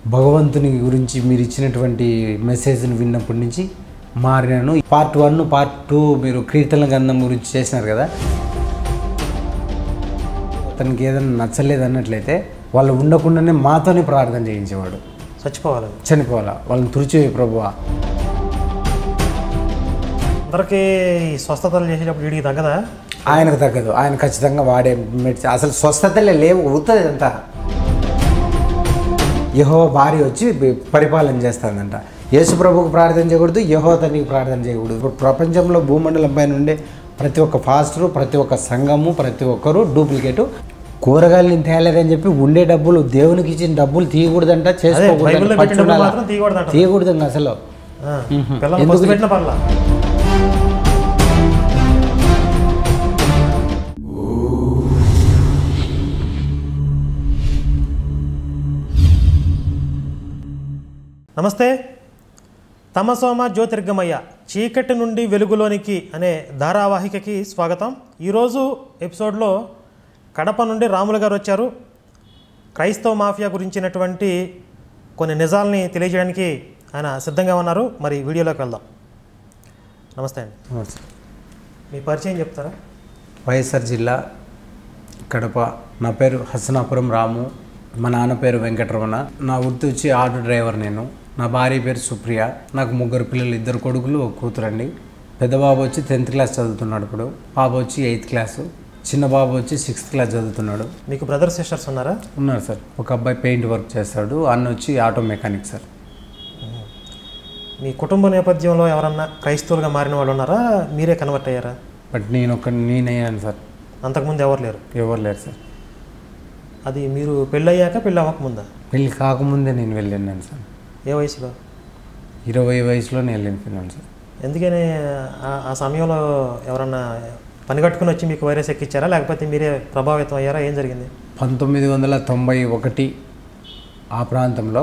భగవంతుని గురించి మీరు ఇచ్చినటువంటి మెసేజ్ని విన్నప్పటి నుంచి మారినాను పార్ట్ వన్ పార్ట్ టూ మీరు కీర్తన గంధం గురించి చేసినారు కదా అతనికి ఏదైనా నచ్చలేదు అన్నట్లయితే వాళ్ళు ఉండకుండానే మాతోనే ప్రార్థన చేయించేవాడు చచ్చిపోవాలి చనిపోవాలా వాళ్ళని తుడిచేవి ప్రభువా అందరికీ ఈ స్వస్థతలు చేసేటప్పుడు వీడికి తగ్గదా ఆయనకు తగ్గదు ఆయన ఖచ్చితంగా వాడే మెడిసిన్ అసలు స్వస్థతలే లేవు అవుతుంది అంతా యహో భార్య వచ్చి బి- పరిపాలన చేస్తుందంట యేసు ప్రభుకు ప్రార్థన చేయకూడదు యహో తనికి ప్రార్థన చేయకూడదు ఇప్పుడు ప్రపంచంలో భూమండలం పైన ఉండే ప్రతి ఒక్క ఫాస్టరు ప్రతి ఒక్క సంఘము ప్రతి ఒక్కరు డూప్లికేటు కూరగాయలు తేలేదని చెప్పి ఉండే డబ్బులు దేవునికి ఇచ్చిన డబ్బులు తీయకూడదంట అదే చేసుకోకూడదు బైబిల్లో పెట్టిన డబ్బులు మాత్రం తీయకూడదంట తీయకూడదు ఇంకా అసలు ఆ, పిల్లలు పస్తు పెట్టిన పర్లా నమస్తే తమసోమ జ్యోతిర్గమయ్య చీకటి నుండి వెలుగులోనికి అనే ధారావాహికకి స్వాగతం ఈరోజు ఎపిసోడ్లో కడప నుండి రాములు గారు వచ్చారు క్రైస్తవ మాఫియా గురించినటువంటి కొన్ని నిజాలని తెలియజేయడానికి ఆయన సిద్ధంగా ఉన్నారు మరి వీడియోలోకి వెళ్దాం నమస్తే అండి మీ పరిచయం చెప్తారా వైఎస్ఆర్ జిల్లా కడప నా పేరు హసనాపురం రాము మా నాన్న పేరు వెంకటరమణ నా వృత్తి వచ్చి ఆటో డ్రైవర్ నేను నా భార్య పేరు సుప్రియ నాకు ముగ్గురు పిల్లలు ఇద్దరు కొడుకులు ఒక కూతురండి పెద్ద బాబు వచ్చి టెన్త్ క్లాస్ చదువుతున్నాడు ఇప్పుడు పాప వచ్చి ఎయిత్ క్లాసు చిన్న బాబు వచ్చి సిక్స్త్ క్లాస్ చదువుతున్నాడు మీకు బ్రదర్ సిస్టర్స్ ఉన్నారా ఉన్నారు సార్ ఒక అబ్బాయి పెయింట్ వర్క్ చేస్తాడు అన్న వచ్చి ఆటో మెకానిక్ సార్ మీ కుటుంబ నేపథ్యంలో ఎవరన్నా క్రైస్తవులుగా మారిన వాళ్ళు ఉన్నారా మీరే కన్వర్ట్ అయ్యారా బట్ నేను ఒక నేనయ్యాను సార్ అంతకుముందు ఎవరు లేరు ఎవరు లేరు సార్ అది మీరు పెళ్ళయ్యాక పెళ్ళి అవ్వకముందా పెళ్ళి కాకముందే నేను వెళ్ళాను సార్ ఏ వయసులో ఇరవై వయసులో నేను వెళ్ళిపోయినాను సార్ ఎందుకని ఆ- ఆ సమయంలో ఎవరన్నా పని కట్టుకుని వచ్చి మీకు వైరస్ ఎక్కించారా లేకపోతే మీరే ప్రభావితం అయ్యారా ఏం జరిగింది పంతొమ్మిది వందల తొంభై ఒకటి ఆ ప్రాంతంలో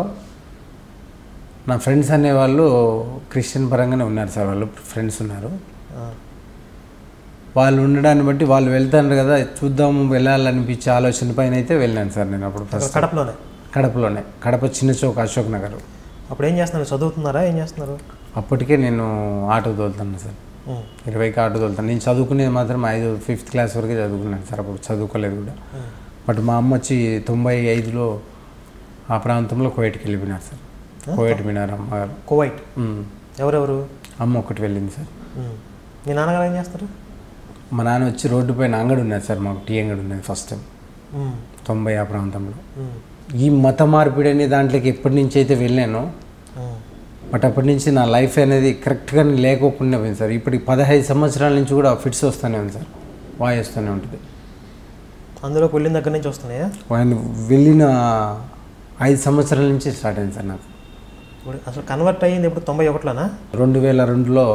నా ఫ్రెండ్స్ అనేవాళ్ళు క్రిస్టియన్ పరంగానే ఉన్నారు సార్ వాళ్ళు ఫ్రెండ్స్ ఉన్నారు ఆ, వాళ్ళు ఉండడాన్ని బట్టి వాళ్ళు వెళ్తారు కదా చూద్దాము వెళ్ళాలనిపించే ఆలోచన పైన అయితే వెళ్ళాను సార్ నేను అప్పుడు అక్కడ ఫస్ట్ కడపలోనే కడపలోనే కడప చిన్న చౌక్ అశోక్ నగర్ అప్పుడు ఏం చేస్తున్నారు చదువుతున్నారా ఏం చేస్తున్నారు అప్పటికే నేను ఆటో తోలుతాను సార్ ఉమ్, ఇరవైకి ఆటో తోలుతాను నేను చదువుకునేది మాత్రం ఐదు ఫిఫ్త్ క్లాస్ వరకే చదువుకున్నాను సార్ అప్పుడు చదువుకోలేదు కూడా ఉమ్. బట్ మా అమ్మ వచ్చి తొంభై ఐదులో ఆ ప్రాంతంలో కోయట్కి వెళ్ళిపోయినారు సార్ కోయట్ పోయినారు అమ్మగారు కువైట్ ఉమ్. ఎవరెవరు అమ్మ ఒకటి వెళ్ళింది సార్ ఉమ్. మీ నాన్నగారు ఏం చేస్తారు మా నాన్న వచ్చి రోడ్డు పైన అంగడి ఉన్నది సార్ మాకు టీ అంగడి ఉన్నది ఫస్ట్ టైం ఉమ్, తొంభై ఆ ప్రాంతంలో ఉమ్, ఈ మత మార్పిడి అనే దాంట్లోకి ఎప్పటి నుంచి అయితే వెళ్ళానో ఉమ్. బట్ అప్పటి నుంచి నా లైఫ్ అనేది కరెక్ట్గా లేకోకుండా పోయింది సార్ ఇప్పటికి పదహైదు సంవత్సరాల నుంచి కూడా ఫిట్స్ వస్తూనే ఉంది సార్ వాయి వస్తూనే ఉంటుంది అందులోకి వెళ్ళిన దగ్గర నుంచి వస్తున్నాయా ఆయన వెళ్ళిన ఐదు సంవత్సరాల నుంచి స్టార్ట్ అయింది సార్ నాకు ఇప్పుడు అసలు కన్వర్ట్ అయ్యింది ఇప్పుడు తొంభై ఒకటిలోనా రెండు వేల రెండులో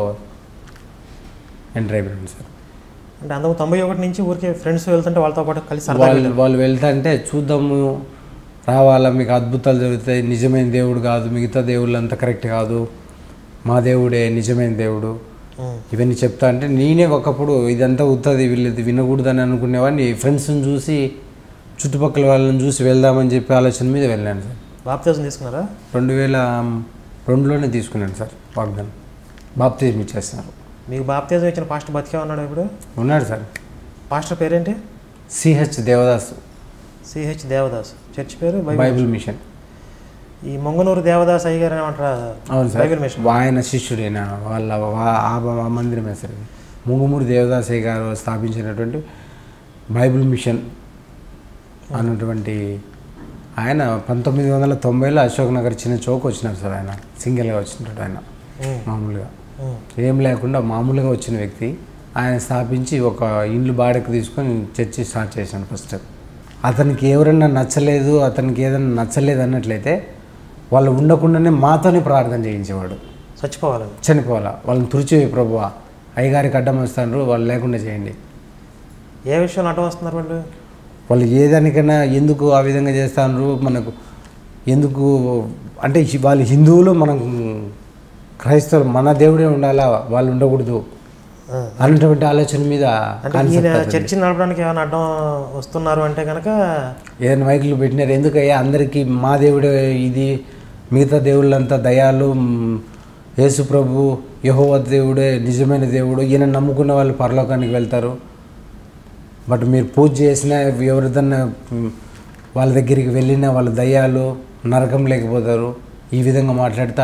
ఎంటర్ అయిపోయాను సార్ అంటే అందుకు తొంభై ఒకటి నుంచి ఊరికే ఫ్రెండ్స్ వెళ్తుంటే వాళ్ళతో పాటు కలిసి సరదాగా వాళ్ళు వాళ్ళు వెళ్తాంటే చూద్దాము రావాలా మీకు అద్భుతాలు జరుగుతాయి నిజమైన దేవుడు కాదు మిగతా దేవుళ్ళు అంతా కరెక్ట్ కాదు మా దేవుడే నిజమైన దేవుడు ఉమ్, ఇవన్నీ చెప్తా అంటే నేనే ఒకప్పుడు ఇదంతా ఉత్తది వీళ్ళు ఇది వినకూడదని అనుకునేవాడిని ఫ్రెండ్స్ని చూసి చుట్టుపక్కల వాళ్ళని చూసి వెళ్దామని చెప్పి ఆలోచన మీద వెళ్ళాను సార్ బాప్తిజం తీసుకున్నారా రెండు వేల రెండులోనే తీసుకున్నాను సార్ వాగ్దానం బాప్తీజం ఇచ్చేస్తున్నారు మీకు బాప్తిజం ఇచ్చిన పాస్టర్ బతికే ఉన్నాడు ఇప్పుడు ఉన్నాడు సార్ పాస్టర్ పేరేంటి C H Devadas C H Devadas church పేరు బైబిల్ బైబిల్ మిషన్ ఈ మొంగనూరు దేవదాస్ అయ్య గారు ఏమంటారా అవును సార్ బైబిల్ మిషన్ ఆయన శిష్యుడైన వాళ్ళ వా- ఆ బ- ఆ మందిరమే సార్ ఇది. ముంగుమూరి దేవదాసయ్య గారు స్థాపించినటువంటి బైబిల్ మిషన్ అన్నటువంటి ఆయన పంతొమ్మిది వందల తొంభైలో అశోక్ నగర్ చిన్న చౌక్ వచ్చినారు సార్ ఆయన సింగిల్గా వచ్చినట్టు ఆయన ఉమ్, మామూలుగా ఉమ్, ఏం లేకుండా మామూలుగా వచ్చిన వ్యక్తి ఆయన స్థాపించి ఒక ఇండ్లు బాడకు తీసుకొని చర్చి స్టార్ట్ చేశాను ఫస్ట్ అతనికి ఎవరన్నా నచ్చలేదు అతనికి ఏదైనా నచ్చలేదు అన్నట్లయితే వాళ్ళు ఉండకుండానే మాతోనే ప్రార్థన చేయించేవాడు చచ్చిపోవాలని చనిపోవాలా వాళ్ళని తుడిచేవి ప్రభువా అయ్యగారికి అడ్డం వస్తాను వాళ్ళు లేకుండా చేయండి ఏ విషయంలో అడ్డం వస్తున్నారు వాళ్ళు వాళ్ళు ఏదానికైనా ఎందుకు ఆ విధంగా చేస్తాను మనకు ఎందుకు అంటే హి- వాళ్ళు హిందువులు మనం క్రైస్తవులు మన దేవుడే ఉండాలా వాళ్ళు ఉండకూడదు ఆ. అన్నటువంటి ఆలోచన మీద అంటే ఈయన కాన్సెప్ట్ అది. చర్చిని నడపడానికి ఏమైనా అడ్డం వస్తున్నారు అంటే కనుక ఏదైనా మైకులు పెట్టినారు ఎందుకయ్యా అందరికీ మా దేవుడే ఇది మిగతా దేవుళ్ళంతా దయాలు మ్, యేసు ప్రభు యహోవ దేవుడే నిజమైన దేవుడు ఈయన నమ్ముకున్న వాళ్ళు పరలోకానికి వెళ్తారు బట్ మీరు పూజ చేసిన ఎవరిదన్నా మ్, వాళ్ళ దగ్గరికి వెళ్ళిన వాళ్ళ దయ్యాలు నరకం లేకపోతారు ఈ విధంగా మాట్లాడుతా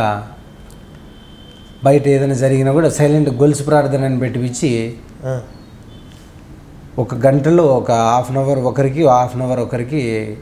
బయట ఏదైనా జరిగినా కూడా సైలెంట్ గొలుసు ప్రార్థన అని పెట్టిపించి ఆ, ఒక గంటలో ఒక హాఫ్ అన్ అవర్ ఒకరికి హాఫ్ అన్ అవర్ ఒకరికి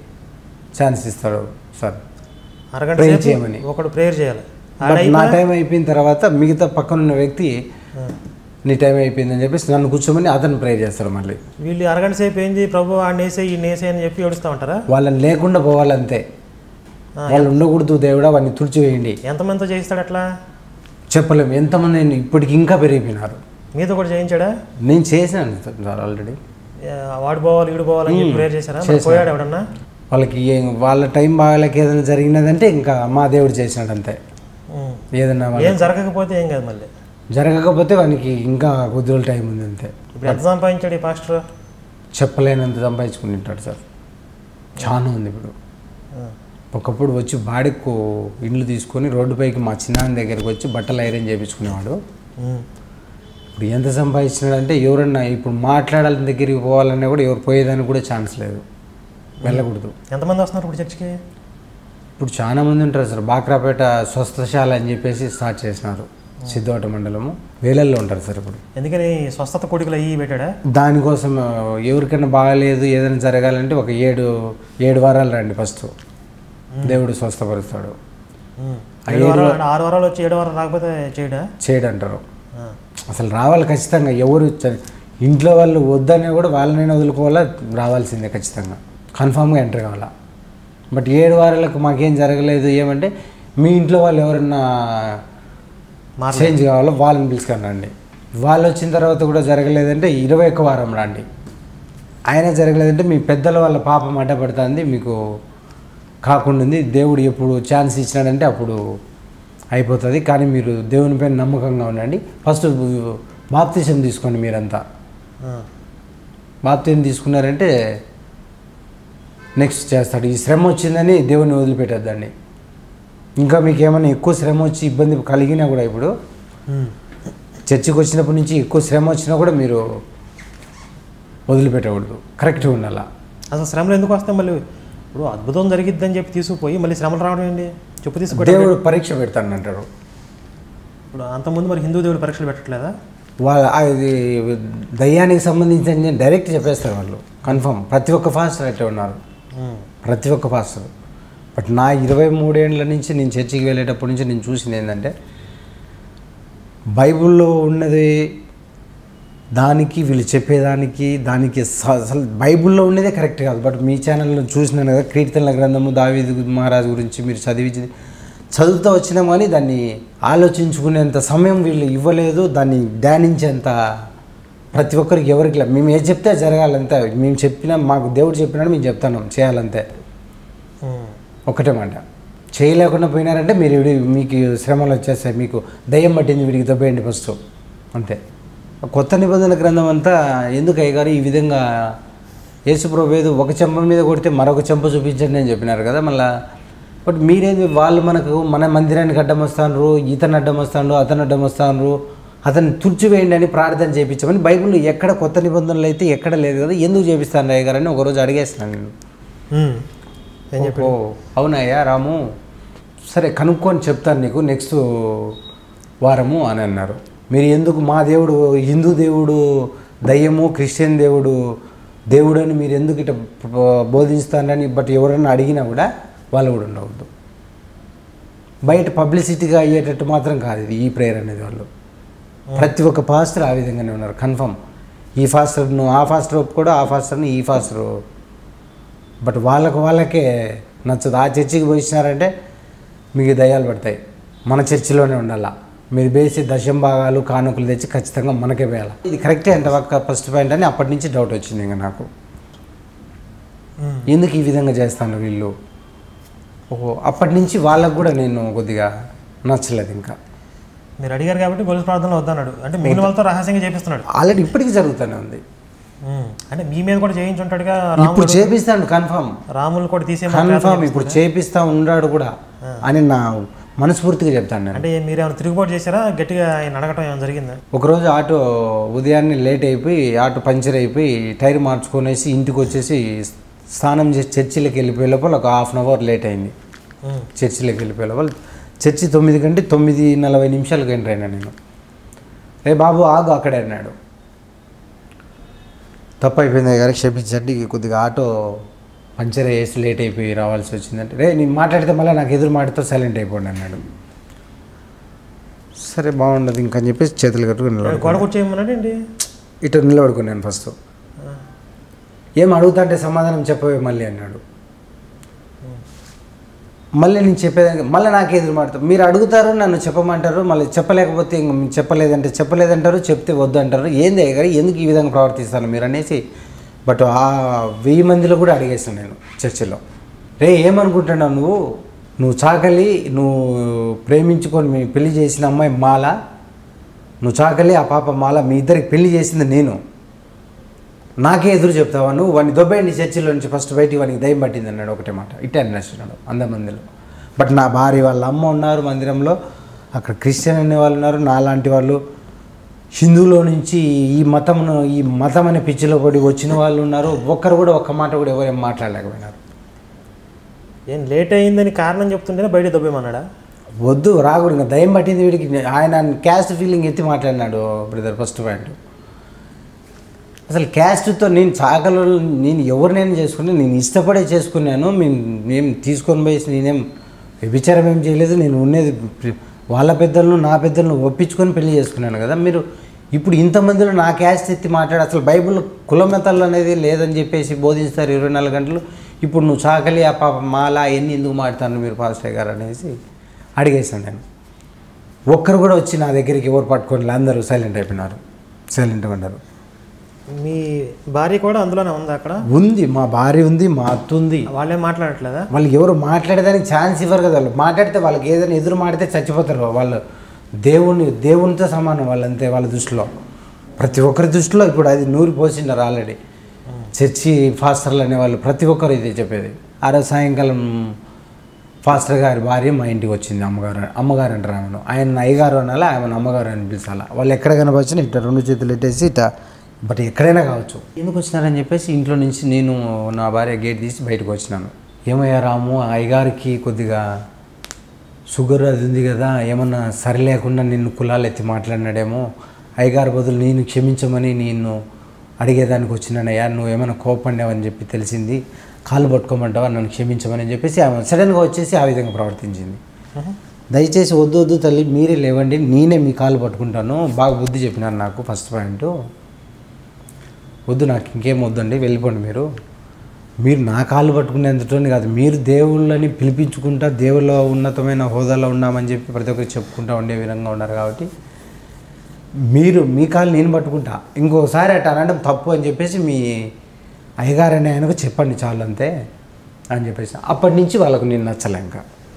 ఛాన్స్ ఇస్తాడు సార్ అరగంట Pray సేపు చేయమని. ఒకడు ప్రేయర్ చేయాలి బట్ నా టైం అయిపోయిన తర్వాత మిగతా పక్కన ఉన్న వ్యక్తి ఆ. నీ టైం అయిపోయిందని చెప్పేసి నన్ను కూర్చోమని అతను ప్రేర్ చేస్తాడు మళ్ళీ వీళ్ళు అరగంట సేపు ఏంది ప్రభు ఆ నేసే ఈ నేసే అని చెప్పి ఏడుస్తూ ఉంటారా వాళ్ళని లేకుండా పోవాలంతే ఆ, వాళ్ళు ఉండకూడదు దేవుడా వాడిని తుడిచివేయండి ఎంతమందితో చేయిస్తాడు అట్లా చెప్పలేము ఎంతమంది నేను ఇప్పటికి ఇంకా పెరిగిపోయినారు మీతో కూడా చేయించాడా నేను చేశాను సార్ ఆల్రెడీ ఆ, వాడు పోవాలి ఈడు పోవాలని చెప్పి ప్రేయర్ చేశారా మరి చేశాను. పోయాడు ఎవడన్నా వాళ్ళకి ఏం- వాళ్ళ టైం బాగాలేక ఏదైనా జరిగినదంటే ఇంకా మా దేవుడు చేసినాడు అంతే ఉమ్. ఏదన్నా వాళ్ళ- ఏం జరగకపోతే ఏం కాదు మళ్ళీ జరగకపోతే వానికి ఇంకా కొద్ది రోజులు టైం ఉంది అంతే ఇప్పుడు ఎంత సంపాదించాడు ఈ పాస్టర్ చెప్పలేనంత సంపాదించుకుని ఉంటాడు సార్ చాలా ఉంది ఇప్పుడు ఆ, ఒకప్పుడు వచ్చి బాడికు ఇండ్లు తీసుకొని రోడ్డుపైకి మా చిన్నాన్న దగ్గరికి వచ్చి బట్టలు ఐరన్ చేయించుకునేవాడు ఉమ్. ఇప్పుడు ఎంత సంపాదించినాడంటే ఎవరన్నా ఇప్పుడు మాట్లాడాలని దగ్గరికి పోవాలన్నా కూడా ఎవరు పోయేదానికి కూడా ఛాన్స్ లేదు వెళ్ళకూడదు ఎంతమంది వస్తున్నారు ఇప్పుడు చర్చికి ఇప్పుడు చాలా మంది ఉంటారు సార్ బాక్రాపేట స్వస్థశాల అని చెప్పేసి స్టార్ట్ చేసినారు సిద్ధోట మండలము వేలల్లో ఉంటారు సార్ ఇప్పుడు ఎందుకని స్వస్థత కొడుకులు అయ్యి పెట్టాడా దానికోసం ఆ, ఎవరికైనా బాగాలేదు ఏదైనా జరగాలంటే ఒక ఏడు ఏడు వారాలు రండి ఫస్ట్ దేవుడు స్వస్థపరుస్తాడు ఉమ్. ఆ ఏడు ఏడు వారాలు అంటే ఆరు వారాలు వచ్చి ఏడు వారాలు రాకపోతే చేయడా చేయడు అంటారు ఆ. అసలు రావాలి ఖచ్చితంగా ఎవరు చ- ఇంట్లో వాళ్ళు వద్దనే కూడా వాళ్ళనైనా వదులుకోవాలా రావాల్సిందే ఖచ్చితంగా కన్ఫామ్గా ఎంటర్ కావాలా బట్ ఏడు వారాలకు మాకేం జరగలేదు ఏమంటే మీ ఇంట్లో వాళ్ళు ఎవరన్నా మార్లేదు. చేంజ్ కావాలో వాళ్ళని పిలుచుకొని రండి వాళ్ళు వచ్చిన తర్వాత కూడా జరగలేదంటే ఇరవై ఒక్క వారం రండి ఆయన జరగలేదంటే మీ పెద్దల వాళ్ళ పాపం అడ్డపడుతుంది మీకు కాకుండా ఉంది దేవుడు ఎప్పుడు ఛాన్స్ ఇచ్చినాడంటే అప్పుడు అయిపోతుంది కానీ మీరు దేవుని పైన నమ్మకంగా ఉండండి ఫస్ట్ బాప్తిజం తీసుకోండి మీరంతా ఆ. బాప్తిజం తీసుకున్నారంటే నెక్స్ట్ చేస్తాడు ఈ శ్రమ వచ్చిందని దేవుని వదిలిపెట్టద్దండి ఇంకా మీకు ఏమైనా ఎక్కువ శ్రమ వచ్చి ఇబ్బంది కలిగినా కూడా ఇప్పుడు ఉమ్. చర్చికి వచ్చినప్పటి నుంచి ఎక్కువ శ్రమ వచ్చినా కూడా మీరు వదిలిపెట్టకూడదు కరెక్ట్గా ఉండాలా అసలు శ్రమలు ఎందుకు వస్తాయి మళ్ళీ ఇప్పుడు అద్భుతం జరిగిద్దని చెప్పి తీసుకుపోయి మళ్ళీ శ్రమలు రావడం ఏంటి చెప్పు తీసుకుపోయి దేవుడు పరీక్ష పెడతాను అంటారు ఇప్పుడు అంతకుముందు మరి హిందూ దేవుడు పరీక్షలు పెట్టట్లేదా వాళ్ళ అది దయ్యానికి సంబంధించి డైరెక్ట్ చెప్పేస్తారు వాళ్ళు కన్ఫర్మ్ ప్రతి ఒక్క ఫాస్టర్ అట్టే ఉన్నారు ఉమ్. ప్రతి ఒక్క పాస్టర్ బట్ నా ఇరవై మూడేండ్ల నుంచి నేను చర్చికి వెళ్ళేటప్పటి నుంచి నేను చూసింది ఏంటంటే బైబిల్లో ఉన్నది దానికి వీళ్ళు చెప్పేదానికి దానికి స- అసలు బైబిల్లో ఉన్నదే కరెక్ట్ కాదు బట్ మీ ఛానల్లో చూసినాను కదా కీర్తనల గ్రంథము దావీదు మహారాజు గురించి మీరు చదివించింది చదువుతూ వచ్చినాం కానీ దాన్ని ఆలోచించుకునేంత సమయం వీళ్ళు ఇవ్వలేదు దాన్ని ధ్యానించేంత ప్రతి ఒక్కరికి ఎవరికి లే- మేము ఏది చెప్తే అది జరగాలంతే మేము చెప్పినా మాకు దేవుడు చెప్పినాడు మేము చెప్తాను చేయాలంతే ఉమ్. ఒకటే మాట చేయలేకుండా పోయినారంటే మీరు వీడి మీకు శ్రమలు వచ్చేస్తాయి మీకు దయ్యం పట్టింది వీడికి దొబ్బేయండి ఫస్ట్ అంతే కొత్త నిబంధన గ్రంథం అంతా ఎందుకు అయ్యగారు ఈ విధంగా యేసుప్రభు ఏదో ఒక చెంప మీద కొడితే మరొక చెంప చూపించండి అని చెప్పినారు కదా మళ్ళా బట్ మీరేంది వాళ్ళు మనకు మన మందిరానికి అడ్డం వస్తాను ఇతను అడ్డం వస్తాడు అతను అడ్డం వస్తాను అతన్ని తుడిచివేయండి అని ప్రార్థన చేయించమని బైబిల్లో ఎక్కడ కొత్త నిబంధనలు అయితే ఎక్కడ లేదు కదా ఎందుకు చేపిస్తాను అయ్య గారు అని ఒకరోజు అడిగేస్తున్నాను నేను ఉమ్. ఏం చెప్పి ఓ అవునయ్యా రాము సరే కనుక్కొని చెప్తాను నీకు నెక్స్ట్ వారము అని అన్నారు మీరు ఎందుకు మా దేవుడు హిందూ దేవుడు దయ్యము క్రిస్టియన్ దేవుడు దేవుడు అని మీరు ఎందుకు ఇట బోధిస్తారని బట్ ఎవరైనా అడిగినా కూడా వాళ్ళు కూడా ఉండవద్దు బయట పబ్లిసిటీగా అయ్యేటట్టు మాత్రం కాదు ఇది ఈ ప్రేయర్ అనేది వాళ్ళు ప్రతి ఒక్క పాస్టర్ ఆ విధంగానే ఉన్నారు కన్ఫర్మ్ ఈ ఫాస్టర్ నువ్వు ఆ ఫాస్టర్ ఒప్పుకోడు ఆ ఫాస్టర్ని ఈ ఫాస్టర్ బట్ వాళ్ళకు వాళ్ళకే నచ్చదు ఆ చర్చికి పోయినారంటే మీకు దయ్యాలు పడతాయి మన చర్చిలోనే ఉండాలా మీరు వేసే దశం భాగాలు కానుకలు తెచ్చి ఖచ్చితంగా మనకే వేయాలి ఇది కరెక్టే అంట ఒక్క ఫస్ట్ పాయింట్ అని అప్పటి నుంచి డౌట్ వచ్చింది ఇంకా నాకు ఉమ్. ఎందుకు ఈ విధంగా చేస్తాను వీళ్ళు ఓహో అప్పటి నుంచి వాళ్ళకు కూడా నేను కొద్దిగా నచ్చలేదు ఇంకా మీరు అడిగారు కాబట్టి గొలుసు ప్రార్థనలు వద్దన్నాడు అంటే మిగిలిన వాళ్ళతో రహస్యంగా చేపిస్తున్నాడు ఆల్రెడీ ఇప్పటికీ జరుగుతూనే ఉంది ఉమ్. అంటే మీ మీద కూడా చేయించుంటాడుగా ఇప్పుడు చేపిస్తాడు కన్ఫామ్ రాములు కూడా తీసే కన్ఫామ్ ఇప్పుడు చేపిస్తా ఉన్నాడు కూడా అని నా మనస్ఫూర్తిగా చెప్తాను నేను అంటే మీరు ఏమైనా తిరుగుబాటు చేశారా గట్టిగా ఆయన అడగటం ఏమైనా జరిగిందా ఒకరోజు ఆటో ఉదయాన్నే లేట్ అయిపోయి ఆటో పంచర్ అయిపోయి టైర్ మార్చుకొనేసి ఇంటికి వచ్చేసి స్నానం చేసి చర్చిలోకి వెళ్ళిపోయే లోపల ఒక హాఫ్ అన్ అవర్ లేట్ అయింది ఉమ్. చర్చిలోకి వెళ్ళిపోయే లోపల చర్చి తొమ్మిది కంటే తొమ్మిది నలభై నిమిషాలకు ఎంటర్ అయినా నేను రే బాబు ఆగు అక్కడే అన్నాడు తప్పు అయిపోయింది గారు క్షమించండి కొద్దిగా ఆటో పంచర్ వేసి లేట్ అయిపోయి రావాల్సి వచ్చిందంటే రే నేను మాట్లాడితే మళ్ళీ నాకు ఎదురు మాటతో సైలెంట్ అయిపోండి అన్నాడు సరే బాగుండదు ఇంకని చెప్పేసి చేతులు కట్టుకుని నిలబడు గొడవ కూర్చేయమన్నాడు ఏంటి ఇటు నిలబడుకున్నాను ఫస్ట్ ఏం అడుగుతాంటే సమాధానం చెప్పవే మళ్ళీ అన్నాడు మళ్ళీ నేను చెప్పేదానికి మళ్ళీ నాకు ఎదురు మాడతారు మీరు అడుగుతారు నన్ను చెప్పమంటారు మళ్ళీ చెప్పలేకపోతే ఇంక మీరు చెప్పలేదంటే చెప్పలేదంటారు చెప్తే వద్దు అంటారు ఏంది గారు ఎందుకు ఈ విధంగా ప్రవర్తిస్తాను మీరు అనేసి బట్ ఆ వెయ్యి మందిలో కూడా అడిగేసాను నేను చర్చిలో రే ఏమనుకుంటున్నావు నువ్వు నువ్వు చాకలి నువ్వు ప్రేమించుకొని మీ పెళ్లి చేసిన అమ్మాయి మాల నువ్వు చాకలి ఆ పాప మాల మీ ఇద్దరికి పెళ్లి చేసింది నేను నాకే ఎదురు చెప్తావా నువ్వు వాడిని దొబ్బేయండి చర్చిలో నుంచి ఫస్ట్ బయటికి వానికి దయ్యం పట్టింది అన్నాడు ఒకటే మాట ఇట్టే అన్నట్టున్నాడు అంద మందిలో బట్ నా భార్య వాళ్ళ అమ్మ ఉన్నారు మందిరంలో అక్కడ క్రిస్టియన్ అనే వాళ్ళు ఉన్నారు నాలాంటి వాళ్ళు హిందువులో నుంచి ఈ మతమును ఈ మతం అనే పిచ్చిలో పడి వచ్చిన వాళ్ళు ఉన్నారు ఒక్కరు కూడా ఒక్క మాట కూడా ఎవరేం మాట్లాడలేకపోయినారు ఏం లేట్ అయిందని కారణం చెప్తుంటేనే బయట దొబ్బేమన్నాడా వద్దు రాకూడదు ఇంకా దయ్యం పట్టింది వీడికి ఆయన క్యాస్ట్ ఫీలింగ్ ఎత్తి మాట్లాడినాడు బ్రదర్ ఫస్ట్ పాయింట్ అసలు క్యాస్ట్తో నేను చాకలు నేను ఎవరినైనా చేసుకుని నేను ఇష్టపడే చేసుకున్నాను మేము మేము తీసుకొని పోయి నేనేం వ్యభిచారం ఏం చేయలేదు నేను ఉండేది ప్రి- వాళ్ళ పెద్దలను నా పెద్దలను ఒప్పించుకొని పెళ్లి చేసుకున్నాను కదా మీరు ఇప్పుడు ఇంతమందిలో నా క్యాస్ట్ ఎత్తి మాట్లాడు అసలు బైబిల్ కులమతాలు అనేది లేదని చెప్పేసి బోధిస్తారు ఇరవై నాలుగు గంటలు ఇప్పుడు నువ్వు చాకలి ఆ పాప మాల ఎన్ని ఎందుకు మాట్లాడతాను మీరు పాస్టర్ గారు అనేసి అడిగేసాను నేను ఒక్కరు కూడా వచ్చి నా దగ్గరికి ఎవరు పట్టుకొని అందరూ సైలెంట్ అయిపోయినారు సైలెంట్గా ఉన్నారు మీ భార్య కూడా అందులోనే ఉందా అక్కడ ఉంది మా భార్య ఉంది మా అత్త ఉంది వాళ్ళేం మాట్లాడట్లేదా వాళ్ళు ఎవరు మాట్లాడేదానికి ఛాన్స్ ఇవ్వరు కదా వాళ్ళు మాట్లాడితే వాళ్ళకి ఏదైనా ఎదురు మాడితే చచ్చిపోతారు వాళ్ళు దేవుని దేవునితో సమానం వాళ్ళంతే వాళ్ళ దృష్టిలో ప్రతి ఒక్కరి దృష్టిలో ఇప్పుడు అది నూరి పోసినారు ఆల్రెడీ చర్చి ఫాస్టర్లు అనేవాళ్ళు ప్రతి ఒక్కరు ఇదే చెప్పేది ఆ రోజు సాయంకాలం ఫాస్టర్ గారి భార్య మా ఇంటికి వచ్చింది అమ్మగారు అమ్మగారు అంటారు ఆమెను ఆయన అయ్యగారు అనాలా ఆమెను అమ్మగారు అని పిలిచాలా వాళ్ళు ఎక్కడ కనపచ్చినా ఇట్లా రెండు చేతులు ఎట్టేసి ఇట్లా బట్ ఎక్కడైనా కావచ్చు ఎందుకు వచ్చినారని చెప్పేసి ఇంట్లో నుంచి నేను నా భార్య గేట్ తీసి బయటకు వచ్చినాను ఏమయ్యా రాము ఆ అయ్యగారికి కొద్దిగా షుగర్ అది ఉంది కదా ఏమన్నా సరి లేకుండా నిన్ను కులాలు ఎత్తి మాట్లాడినాడేమో అయ్యగారి బదులు నేను క్షమించమని నిన్ను అడిగేదానికి వచ్చినానయ్యా నువ్వు ఏమైనా కోపండావని చెప్పి తెలిసింది కాళ్ళు పట్టుకోమంటావా నన్ను క్షమించమని చెప్పేసి ఆమె సడన్గా వచ్చేసి ఆ విధంగా ప్రవర్తించింది దయచేసి వద్దు వద్దు తల్లి మీరే లేవండి నేనే మీ కాళ్ళు పట్టుకుంటాను బాగా బుద్ధి చెప్పినారు నాకు ఫస్ట్ పాయింట్ వద్దు నాకు ఇంకేం వద్దండి వెళ్ళిపోండి మీరు మీరు నా కాళ్ళు పట్టుకునేంతటోని కాదు మీరు దేవుళ్ళని పిలిపించుకుంటా దేవుళ్ళ ఉన్నతమైన హోదాలో ఉన్నామని చెప్పి ప్రతి ఒక్కరు చెప్పుకుంటా ఉండే విధంగా ఉన్నారు కాబట్టి మీరు మీ కాళ్ళు నేను పట్టుకుంటా ఇంకోసారి అట్లా అనడం తప్పు అని చెప్పేసి మీ అయ్యగారు అనే ఆయనకు చెప్పండి చాలు అంతే అని చెప్పేసి అప్పటి నుంచి వాళ్ళకు నేను నచ్చలే ఇంకా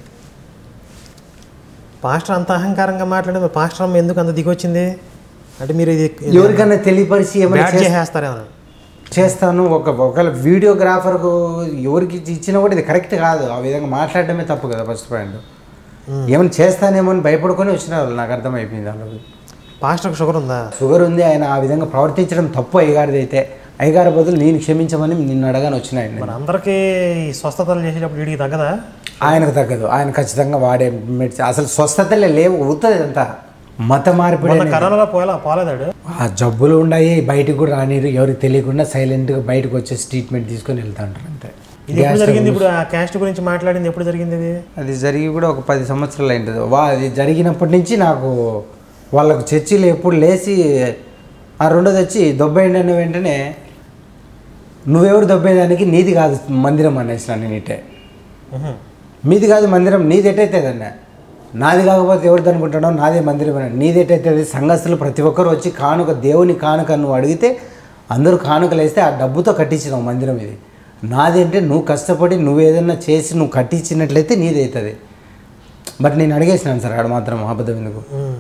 పాస్టర్ అంత అహంకారంగా మాట్లాడేది పాస్టర్ అమ్మ ఎందుకు అంత దిగొచ్చింది అంటే మీరు ఇది ఎవరికైనా తెలియపరిచి ఏమైనా బ్యాట్ చేసేస్తారేమో చేస్తాను ఒక ఒకవేళ వీడియోగ్రాఫర్కు ఎవరికి ఇచ్చినా కూడా ఇది కరెక్ట్ కాదు ఆ విధంగా మాట్లాడడమే తప్పు కదా ఫస్ట్ పాయింట్ ఏమైనా చేస్తానేమో అని భయపడుకొని వచ్చిన వాళ్ళు నాకు అర్థమైపోయింది వాళ్ళకి పాస్టర్కి షుగర్ ఉందా షుగర్ ఉంది ఆయన ఆ విధంగా ప్రవర్తించడం తప్పు అయ్యగారిది అయితే అయ్యగారి బదులు నేను క్షమించమని నిన్ను అడగాని వచ్చినాయండి మరి అందరికీ ఈ స్వస్థతలు చేసేటప్పుడు వీడికి తగ్గదా ఆయనకు తగ్గదు ఆయన ఖచ్చితంగా వాడే మెడిసి అసలు స్వస్థతలే లేవు అవుతుంది అంతా మత మార్పిడి మొన్న అనేది. కరోనాలో పోయేలా పోలేదాడు ఆ జబ్బులు ఉన్నాయి బయటికి కూడా రానిరు ఎవరికి తెలియకుండా సైలెంట్గా బయటకు వచ్చేసి ట్రీట్మెంట్ తీసుకొని వెళ్తా ఉంటారు అంతే ఇది ఎప్పుడు జరిగింది ఇప్పుడు ఆ క్యాస్ట్ గురించి మాట్లాడింది ఎప్పుడు జరిగింది ఇది అది జరిగి కూడా ఒక పది సంవత్సరాలు అయింటుంది వా అది జరిగినప్పటి నుంచి నాకు వాళ్ళకు చర్చిలు ఎప్పుడు లేచి ఆ రెండోది వచ్చి దొబ్బేయండి అన్న వెంటనే నువ్వెవరు దొబ్బేదానికి నీది కాదు మందిరం అనేసిన నేను ఇట్టే ఉహు. మీది కాదు మందిరం నీది ఎట్టయితుందన్న నాది కాకపోతే ఎవరిది అనుకుంటాడో నాదే మందిరం అని నీది ఎట్టయితుంది సంఘస్థులు ప్రతి ఒక్కరు వచ్చి కానుక దేవుని కానుక నువ్వు అడిగితే అందరూ కానుకలు వేస్తే ఆ డబ్బుతో కట్టించినావు మందిరం ఇది నాది అంటే నువ్వు కష్టపడి నువ్వు ఏదన్నా చేసి నువ్వు కట్టించినట్లయితే నీది అవుతుంది బట్ నేను అడిగేసినాను సార్ ఆడ మాత్రం అబద్ధం ఎందుకు ఉమ్.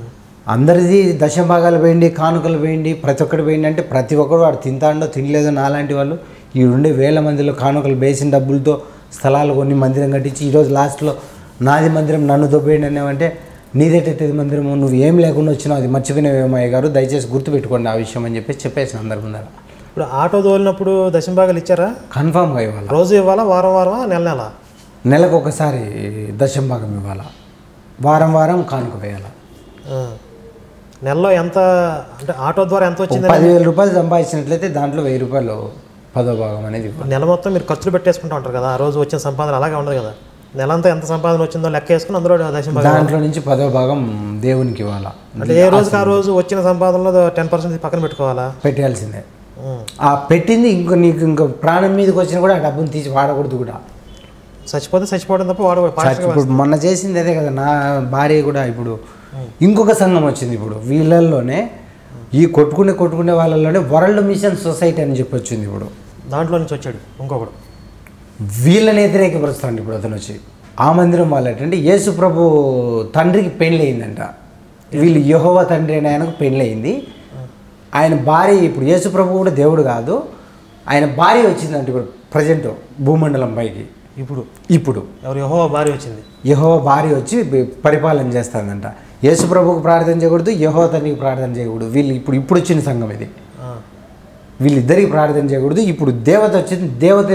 అందరిది దశభాగాలు వేయండి కానుకలు వేయండి ప్రతి ఒక్కటి వేయండి అంటే ప్రతి ఒక్కరు వాడు తింటాడో తినలేదో నాలాంటి వాళ్ళు ఈ ఉండే వేల మందిలో కానుకలు వేసిన డబ్బులతో స్థలాలు కొన్ని మందిరం కట్టించి ఈరోజు లాస్ట్లో నాది మందిరం నన్ను దొబ్బేయండి అనేవంటే నీదేటది మందిరము నువ్వు ఏం లేకుండా వచ్చినావు అది మర్చిపోయినవేమయ్య గారు దయచేసి గుర్తుపెట్టుకోండి ఆ విషయం అని చెప్పేసి చెప్పేసిన అందరి ముందర ఇప్పుడు ఆటో తోలినప్పుడు దశంభాగాలు ఇచ్చారా కన్ఫామ్గా ఇవ్వాలి రోజు ఇవ్వాలా వారం వారమా నెల నెల నెలకు ఒకసారి దశం భాగం ఇవ్వాలా వారం వారం కానుక వేయాలి ఆ. నెలలో ఎంత అంటే ఆటో ద్వారా ఎంత వచ్చింది పదివేల రూపాయలు సంపాదించినట్లయితే దాంట్లో వెయ్యి రూపాయలు పదో భాగం అనేది ఇవ్వాలి నెల మొత్తం మీరు ఖర్చులు పెట్టేసుకుంటూ ఉంటారు కదా ఆ రోజు వచ్చిన సంపాదన అలాగే ఉండదు కదా నెల అంతా ఎంత సంపాదన వచ్చిందో లెక్క వేసుకుని అందులో దశంభాగం దాంట్లో నుంచి పదో భాగం దేవునికి ఇవ్వాలా అంటే ఏ రోజుకి ఆ రోజు వచ్చిన సంపాదనలో టెన్ పర్సెంట్ పక్కన పెట్టుకోవాలా పెట్టాల్సిందే ఉం. ఆ పెట్టింది ఇంకో నీకు ఇంకో ప్రాణం మీదకి వచ్చినా కూడా ఆ డబ్బుని తీసి వాడకూడదు కూడా చచ్చిపోతే చచ్చిపోవడం తప్ప వాడు పాస్ట్గా ఇప్పుడు మొన్న చేసింది అదే కదా నా భార్య కూడా ఇప్పుడు ఇంకొక సంఘం వచ్చింది ఇప్పుడు వీళ్ళల్లోనే ఈ కొట్టుకునే కొట్టుకునే వాళ్ళలోనే వరల్డ్ మిషన్ సొసైటీ అని చెప్పి వచ్చింది ఇప్పుడు దాంట్లో నుంచి వచ్చాడు ఇంకొకడు వీళ్ళని వ్యతిరేకపరుస్తాడు ఇప్పుడు అతను వచ్చి ఆ మందిరం వాళ్ళంటే యేసు ప్రభు తండ్రికి పెళ్ళి అయిందంట వీళ్ళు యహోవ తండ్రి అని ఆయనకు పెళ్ళి అయింది ఆయన భార్య ఇప్పుడు యేసు ప్రభు కూడా దేవుడు కాదు ఆయన భార్య వచ్చిందంట ఇప్పుడు ప్రజెంట్ భూమండలం పైకి ఇప్పుడు ఇప్పుడు ఎవరు యహో భార్య వచ్చింది యహోవ భార్య వచ్చి బి- పరిపాలన చేస్తుందంట యేసు ప్రభువుకు ప్రార్థన చేయకూడదు యహోవ తండ్రికి ప్రార్థన చేయకూడదు వీళ్ళు ఇప్పుడు ఇప్పుడు వచ్చిన సంఘం ఇది ఆ. వీళ్ళిద్దరికి ప్రార్థన చేయకూడదు ఇప్పుడు దేవత వచ్చింది దేవత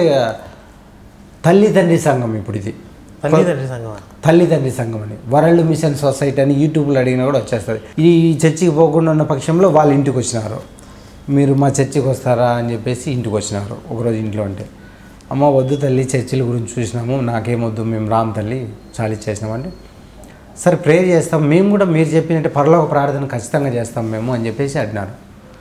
తల్లి తండ్రి సంఘం ఇప్పుడు ఇది తల్లిదండ్రి సంఘం తల్లి తండ్రి సంఘం అని వరల్డ్ మిషన్ సొసైటీ అని యూట్యూబ్లో అడిగినా కూడా వచ్చేస్తుంది ఈ చర్చికి పోకుండా ఉన్న పక్షంలో వాళ్ళ ఇంటికి వచ్చినారు మీరు మా చర్చికి వస్తారా అని చెప్పేసి ఇంటికి వచ్చినారు ఒకరోజు ఇంట్లో ఉంటే అమ్మ వద్దు తల్లి చర్చిల గురించి చూసినాము నాకేమొద్దు మేము రామ్ తల్లి చాలి చేసినామంటే సరే ప్రేయర్ చేస్తాం మేము కూడా మీరు చెప్పినట్టు పరలోక ప్రార్థన ఖచ్చితంగా చేస్తాం మేము అని చెప్పేసి అడినారు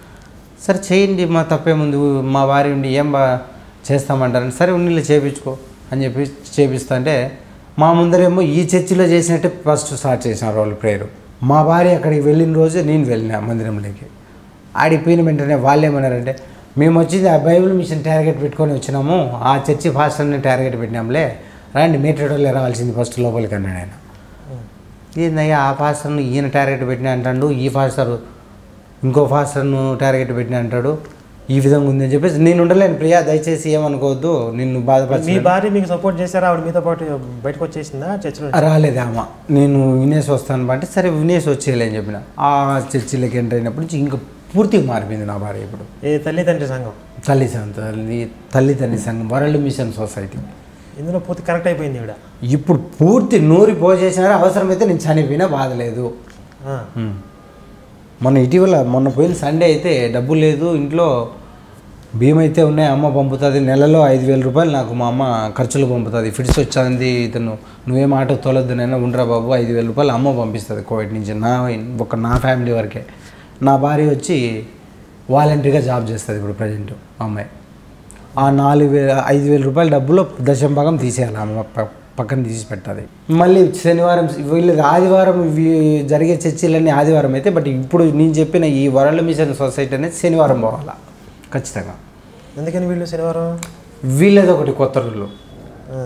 సరే చేయండి మా తప్పేముంది మా వారి ఉండి ఏం బా చేస్తామంటారని సరే ఉన్నీళ్ళు చేపించుకో అని చెప్పి చేపిస్తా అంటే మా ముందరేమో ఈ చర్చిలో చేసినట్టే ఫస్ట్ స్టార్ట్ చేసినారు వాళ్ళు ప్రేయర్ మా భార్య అక్కడికి వెళ్ళిన రోజు నేను వెళ్ళిన మందిరంలోకి ఆడిపోయిన వెంటనే వాళ్ళు ఏమన్నారంటే మేము వచ్చింది ఆ బైబిల్ మిషన్ టార్గెట్ పెట్టుకొని వచ్చినాము ఆ చర్చి ఫాస్టర్ని టార్గెట్ పెట్టినాంలే రండి మీటర్ వాళ్ళు రావాల్సింది ఫస్ట్ లోపలికి అన్నాడు ఆయన ఏందయ్యా ఆ ఫాస్టర్ను ఈయన టార్గెట్ పెట్టినా అంటాడు ఈ ఫాస్టర్ ఇంకో ఫాస్టర్ను టార్గెట్ పెట్టినా అంటాడు ఈ విధంగా ఉందని చెప్పేసి నేను ఉండలేను ప్రియా దయచేసి ఏమనుకోవద్దు నిన్ను మీ బాధపరచ భార్య మీకు సపోర్ట్ చేశారా ఆవిడ మీతో పాటు బయటకు వచ్చేసిందా చర్చిలో రాలేదు అమ్మ నేను వినేసి వస్తాను అంటే సరే వినేసి వచ్చేయలే అని చెప్పిన ఆ చర్చిలోకి ఎంటర్ అయినప్పటి నుంచి ఇంకా పూర్తిగా మారిపోయింది నా భార్య ఇప్పుడు ఏ తల్లిదండ్రి సంఘం తల్లి సంఘం తల్లి తల్లి తండ్రి సంఘం వరల్డ్ మిషన్ సొసైటీ ఇందులో పూర్తి కరెక్ట్ అయిపోయింది ఈవిడ ఇప్పుడు పూర్తి నూరి పోసేసినారు అవసరమైతే నేను చనిపోయినా బాధ లేదు ఆ. ఉమ్. మొన్న ఇటీవల మొన్న పోయిన సండే అయితే డబ్బు లేదు ఇంట్లో బియ్యం అయితే ఉన్నాయి అమ్మ పంపుతుంది నెలలో ఐదు వేల రూపాయలు నాకు మా అమ్మ ఖర్చులు పంపుతుంది ఫిట్స్ వచ్చింది ఇతను నువ్వేం ఆటో తోలొద్దు నైనా ఉండరా బాబు ఐదు వేల రూపాయలు అమ్మ పంపిస్తుంది కోవిడ్ నుంచి నా ఒక నా ఫ్యామిలీ వరకే నా భార్య వచ్చి వాలంటరీగా జాబ్ చేస్తుంది ఇప్పుడు ప్రజెంట్ అమ్మాయి ఆ నాలుగు వేల ఐదు వేల రూపాయల డబ్బులో దశం భాగం తీసేయాలి అమ్మ ప- పక్కన తీసి పెట్టాలి మళ్ళీ శనివారం వీళ్ళది ఆదివారం ఇవి జరిగే చర్చలన్నీ ఆదివారం అయితే బట్ ఇప్పుడు నేను చెప్పిన ఈ వరల్డ్ మిషన్ సొసైటీ అనేది శనివారం పోవాలా ఖచ్చితంగా ఎందుకని వీళ్ళు శనివారం వీళ్ళది ఒకటి కొత్త రూలు ఆ.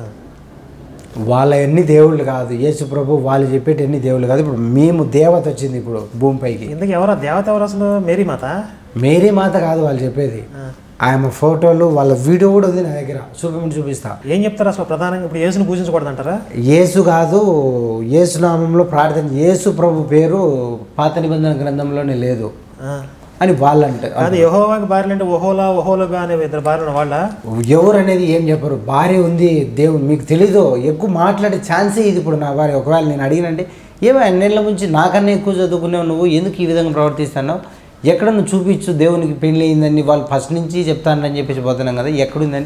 వాళ్ళ ఎన్ని దేవుళ్ళు కాదు యేసు ప్రభు వాళ్ళు చెప్పేటి ఎన్ని దేవుళ్ళు కాదు ఇప్పుడు మేము దేవత వచ్చింది ఇప్పుడు భూమిపైకి ఇందుకు ఎవరా దేవత ఎవరు అసలు మేరీ మాత మేరీ మాత కాదు వాళ్ళు చెప్పేది ఆమె ఫోటోలు వాళ్ళ వీడియో కూడా ఉంది నా దగ్గర చూపించి చూపిస్తా ఏం చెప్తారు అసలు ప్రధానంగా ఇప్పుడు యేసుని పూజించకూడదు అంటారా యేసు కాదు యేసు నామంలో ప్రార్థన యేసు ప్రభు పేరు పాత నిబంధన గ్రంథంలోనే లేదు అని వాళ్ళు అంటారు కాదు యహోవాకి భార్యలు అంటే ఓహోలా ఓహోలుగా అనే ఇద్దరు భార్యలు ఉన్న వాళ్ళ ఎవరు అనేది ఏం చెప్పరు భార్య ఉంది దేవుడు మీకు తెలీదు ఎక్కువ మాట్లాడే ఛాన్సే ఇది ఇప్పుడు నా భార్య ఒకవేళ నేను అడిగినంటే ఏమో అన్నేళ్ళ నుంచి నాకన్నా ఎక్కువ చదువుకున్నావు నువ్వు ఎందుకు ఈ విధంగా ప్రవర్తిస్తున్నావు ఎక్కడ నువ్వు చూపించు దేవునికి పెళ్ళి అయిందని వాళ్ళు ఫస్ట్ నుంచి చెప్తానని చెప్పేసి పోతున్నాం కదా ఎక్కడుందంటే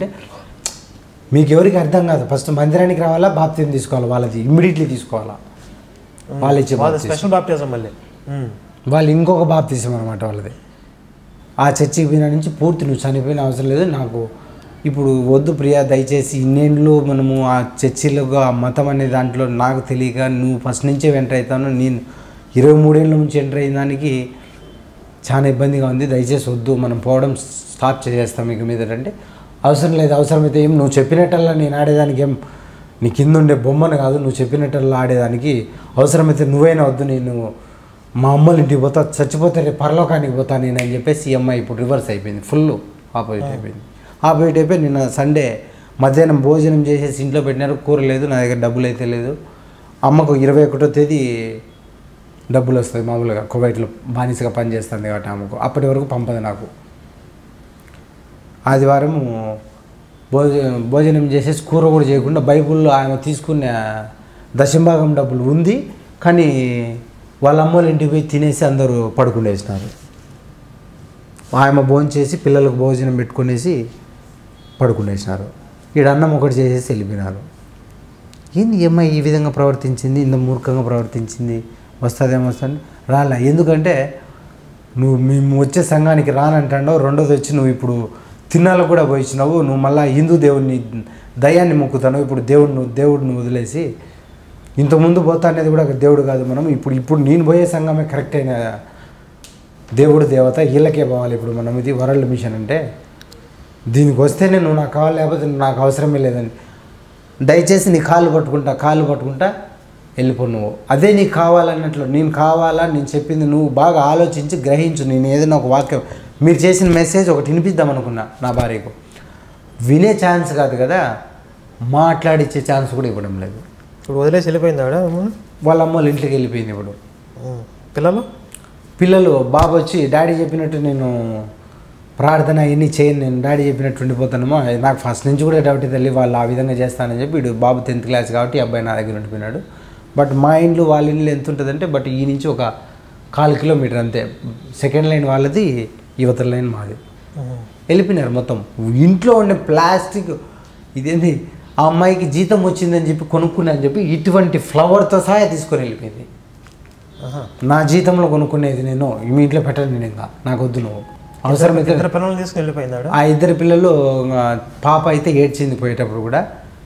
మీకు ఎవరికి అర్థం కాదు ఫస్ట్ మందిరానికి రావాలా బాప్తిని తీసుకోవాలి వాళ్ళది ఇమ్మీడియట్లీ తీసుకోవాలా వాళ్ళు ఇచ్చే వాళ్ళ బాప్తిజం. స్పెషల్ బాప్టిజం మళ్ళీ ఉమ్. వాళ్ళు ఇంకొక బాప్తిజం అనమాట వాళ్ళది ఆ చర్చికి పోయిన నుంచి పూర్తి నువ్వు చనిపోయిన అవసరం లేదు నాకు ఇప్పుడు వద్దు ప్రియా దయచేసి ఇన్నేళ్ళు మనము ఆ చర్చిలుగా ఆ మతం అనే దాంట్లో నాకు తెలియక నువ్వు ఫస్ట్ నుంచే ఎంటర్ అవుతాను నేను ఇరవై మూడేళ్ళ నుంచి ఎంటర్ అయిన దానికి చాలా ఇబ్బందిగా ఉంది దయచేసి వద్దు మనం పోవడం స్టాప్ చేసేస్తాం ఇక మీద అంటే అవసరం లేదు అవసరమైతే ఏం నువ్వు చెప్పినట్టల్లా నేను ఆడేదానికి ఏం నీ కింద ఉండే బొమ్మను కాదు నువ్వు చెప్పినట్టల్లా ఆడేదానికి అవసరమైతే నువ్వైనా వద్దు నేను మా అమ్మలు ఇంటికి పోతా చచ్చిపోతే రేపు పరలోకానికి పోతా నేను అని చెప్పేసి ఈ అమ్మాయి ఇప్పుడు రివర్స్ అయిపోయింది ఫుల్ ఆపోజిట్ అయిపోయింది ఆపోజిట్ అయిపోయి నిన్న సండే మధ్యాహ్నం భోజనం చేసేసి ఇంట్లో పెట్టినారు కూర లేదు నా దగ్గర డబ్బులు అయితే లేదు అమ్మకు ఇరవై ఒకటో తేదీ డబ్బులు వస్తాయి మామూలుగా కువైట్లో బానిసగా పనిచేస్తుంది కాబట్టి ఆమెకు అప్పటి వరకు పంపదు నాకు ఆదివారం భోజ భోజనం చేసేసి కూర కూడా చేయకుండా బైబుల్లో ఆమె తీసుకున్న దశంభాగం డబ్బులు ఉంది కానీ వాళ్ళ అమ్మోళ్ళ ఇంటికి పోయి తినేసి అందరూ పడుకునేసినారు ఆమె భోజనం చేసి పిల్లలకు భోజనం పెట్టుకునేసి పడుకునేసినారు ఈడ అన్నం ఒకటి చేసేసి వెళ్ళిపోయినారు ఏంది ఈ అమ్మాయి ఈ విధంగా ప్రవర్తించింది ఇంత మూర్ఖంగా ప్రవర్తించింది వస్తుందేమో వస్తుంది రాలే ఎందుకంటే నువ్వు మేము వచ్చే సంఘానికి రానంటాడో రెండోది వచ్చి నువ్వు ఇప్పుడు తిన్నాలకు కూడా పోయిచ్చినావు నువ్వు మళ్ళీ హిందూ దేవుడిని దయాన్ని మొక్కుతావు ఇప్పుడు దేవుడిని దేవుడిని వదిలేసి ఇంతకుముందు పోతా అనేది కూడా దేవుడు కాదు మనం ఇప్పుడు ఇప్పుడు నేను పోయే సంఘమే కరెక్ట్ అయిన దేవుడు దేవత వీళ్ళకే పోవాలి ఇప్పుడు మనం ఇది వరల్డ్ మిషన్ అంటే దీనికి వస్తేనే నువ్వు నాకు కావాలి లేకపోతే నాకు అవసరమే లేదని దయచేసి నీ కాళ్ళు పట్టుకుంటా కాళ్ళు పట్టుకుంటా వెళ్ళిపో నువ్వు అదే నీకు కావాలన్నట్లు నేను కావాలా నేను చెప్పింది నువ్వు బాగా ఆలోచించి గ్రహించు నేను ఏదైనా ఒక వాక్యం మీరు చేసిన మెసేజ్ ఒకటి వినిపిద్దాం అనుకున్నా నా భార్యకు వినే ఛాన్స్ కాదు కదా మాట్లాడిచ్చే ఛాన్స్ కూడా ఇవ్వడం లేదు ఇప్పుడు వదిలేసి వెళ్ళిపోయింది ఆవిడ మిమ్మల్ని? వాళ్ళ అమ్మ వాళ్ళ ఇంట్లోకి వెళ్ళిపోయింది ఇప్పుడు ఉమ్. పిల్లలు పిల్లలు బాబు వచ్చి డాడీ చెప్పినట్టు నేను ప్రార్థన ఎన్ని చేయను నేను డాడీ చెప్పినట్టు ఉండిపోతానేమో నాకు ఫస్ట్ నుంచి కూడా డౌట్ తల్లి వాళ్ళు ఆ విధంగా చేస్తానని చెప్పి వీడు బాబు టెన్త్ క్లాస్ కాబట్టి ఈ అబ్బాయి నా దగ్గర ఉండిపోయినాడు బట్ మా ఇంట్లో వాళ్ళ ఇల్లు ఎంత ఉంటుందంటే బట్ ఈ నుంచి ఒక కాలు కిలోమీటర్ అంతే సెకండ్ లైన్ వాళ్ళది యువతల లైన్ మాది ఉమ్. వెళ్ళిపోయినారు మొత్తం ఇంట్లో ఉండే ప్లాస్టిక్ ఇదేంది ఆ అమ్మాయికి జీతం వచ్చిందని చెప్పి కొనుక్కున్నా అని చెప్పి ఇటువంటి ఫ్లవర్తో సహా తీసుకొని వెళ్ళిపోయింది ఆహా. నా జీతంలో కొనుక్కునేది నేను మీ ఇంట్లో పెట్టను నేను ఇంకా నాకు వద్దు నువ్వు అవసరమైతే ఇద్దరు పిల్లల్ని తీసుకుని వెళ్ళిపోయింది ఆవిడ ఆ ఇద్దరు పిల్లలు ఆ, పాప అయితే ఏడ్చింది పోయేటప్పుడు కూడా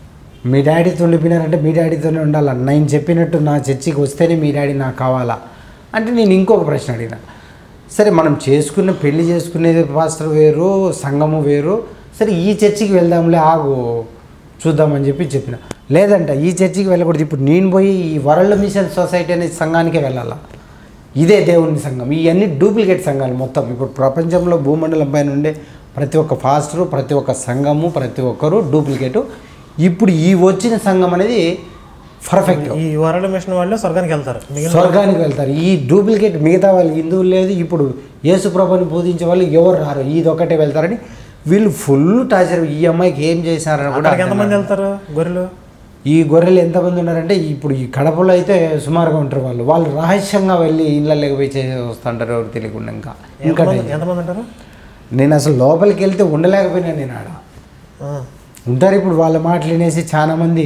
మీ డాడీతో ఉండిపోయినారంటే మీ డాడీతోనే ఉండాలా నేను చెప్పినట్టు నా చర్చికి వస్తేనే మీ డాడీ నాకు కావాలా అంటే నేను ఇంకొక ప్రశ్న అడిగిన సరే మనం చేసుకున్న పెళ్లి చేసుకునేది పాస్టర్ వేరు సంఘము వేరు సరే ఈ చర్చికి వెళ్దాంలే ఆగు చూద్దామని చెప్పి చెప్పిన లేదంట ఈ చర్చికి వెళ్ళకూడదు ఇప్పుడు నేను పోయి ఈ వరల్డ్ మిషన్ సొసైటీ అనే సంఘానికే వెళ్ళాలా ఇదే దేవుని సంఘం ఇవన్నీ డూప్లికేట్ సంఘాలు మొత్తం ఇప్పుడు ప్రపంచంలో భూమండలం పైన ఉండే ప్రతి ఒక్క ఫాస్టరు ప్రతి ఒక్క సంఘము ప్రతి ఒక్కరు డూప్లికేటు ఇప్పుడు ఈ వచ్చిన సంఘం అనేది పర్ఫెక్ట్ ఈ వరల్డ్ మిషన్ వాళ్ళే స్వర్గానికి వెళ్తారు మిగిలిన స్వర్గానికి వెళ్తారు ఈ డూప్లికేట్ మిగతా వాళ్ళు హిందువులు లేదు ఇప్పుడు యేసు ప్రభుని బోధించే వాళ్ళు ఎవరు రారు ఇది ఒకటే వెళ్తారని వీళ్ళు ఫుల్ టార్చర్ ఈ అమ్మాయికి ఏం చేశారని కూడా అక్కడికి అర్థం ఎంతమంది వెళ్తారు గొర్రెలు ఈ గొర్రెలు ఎంతమంది ఉన్నారంటే ఇప్పుడు ఈ కడపలో అయితే సుమారుగా ఉంటారు వాళ్ళు వాళ్ళు రహస్యంగా వెళ్ళి ఇళ్ళకి పోయి చేసి వస్తుంటారు ఎవరు తెలియకుండా ఇంకా ఇంకా ఎంతమంది ఎంతమంది ఉంటారు నేను అసలు లోపలికి వెళ్తే ఉండలేకపోయినా నేను ఆడ ఆ. ఉంటారు ఇప్పుడు వాళ్ళ మాటలు వినేసి చాలా మంది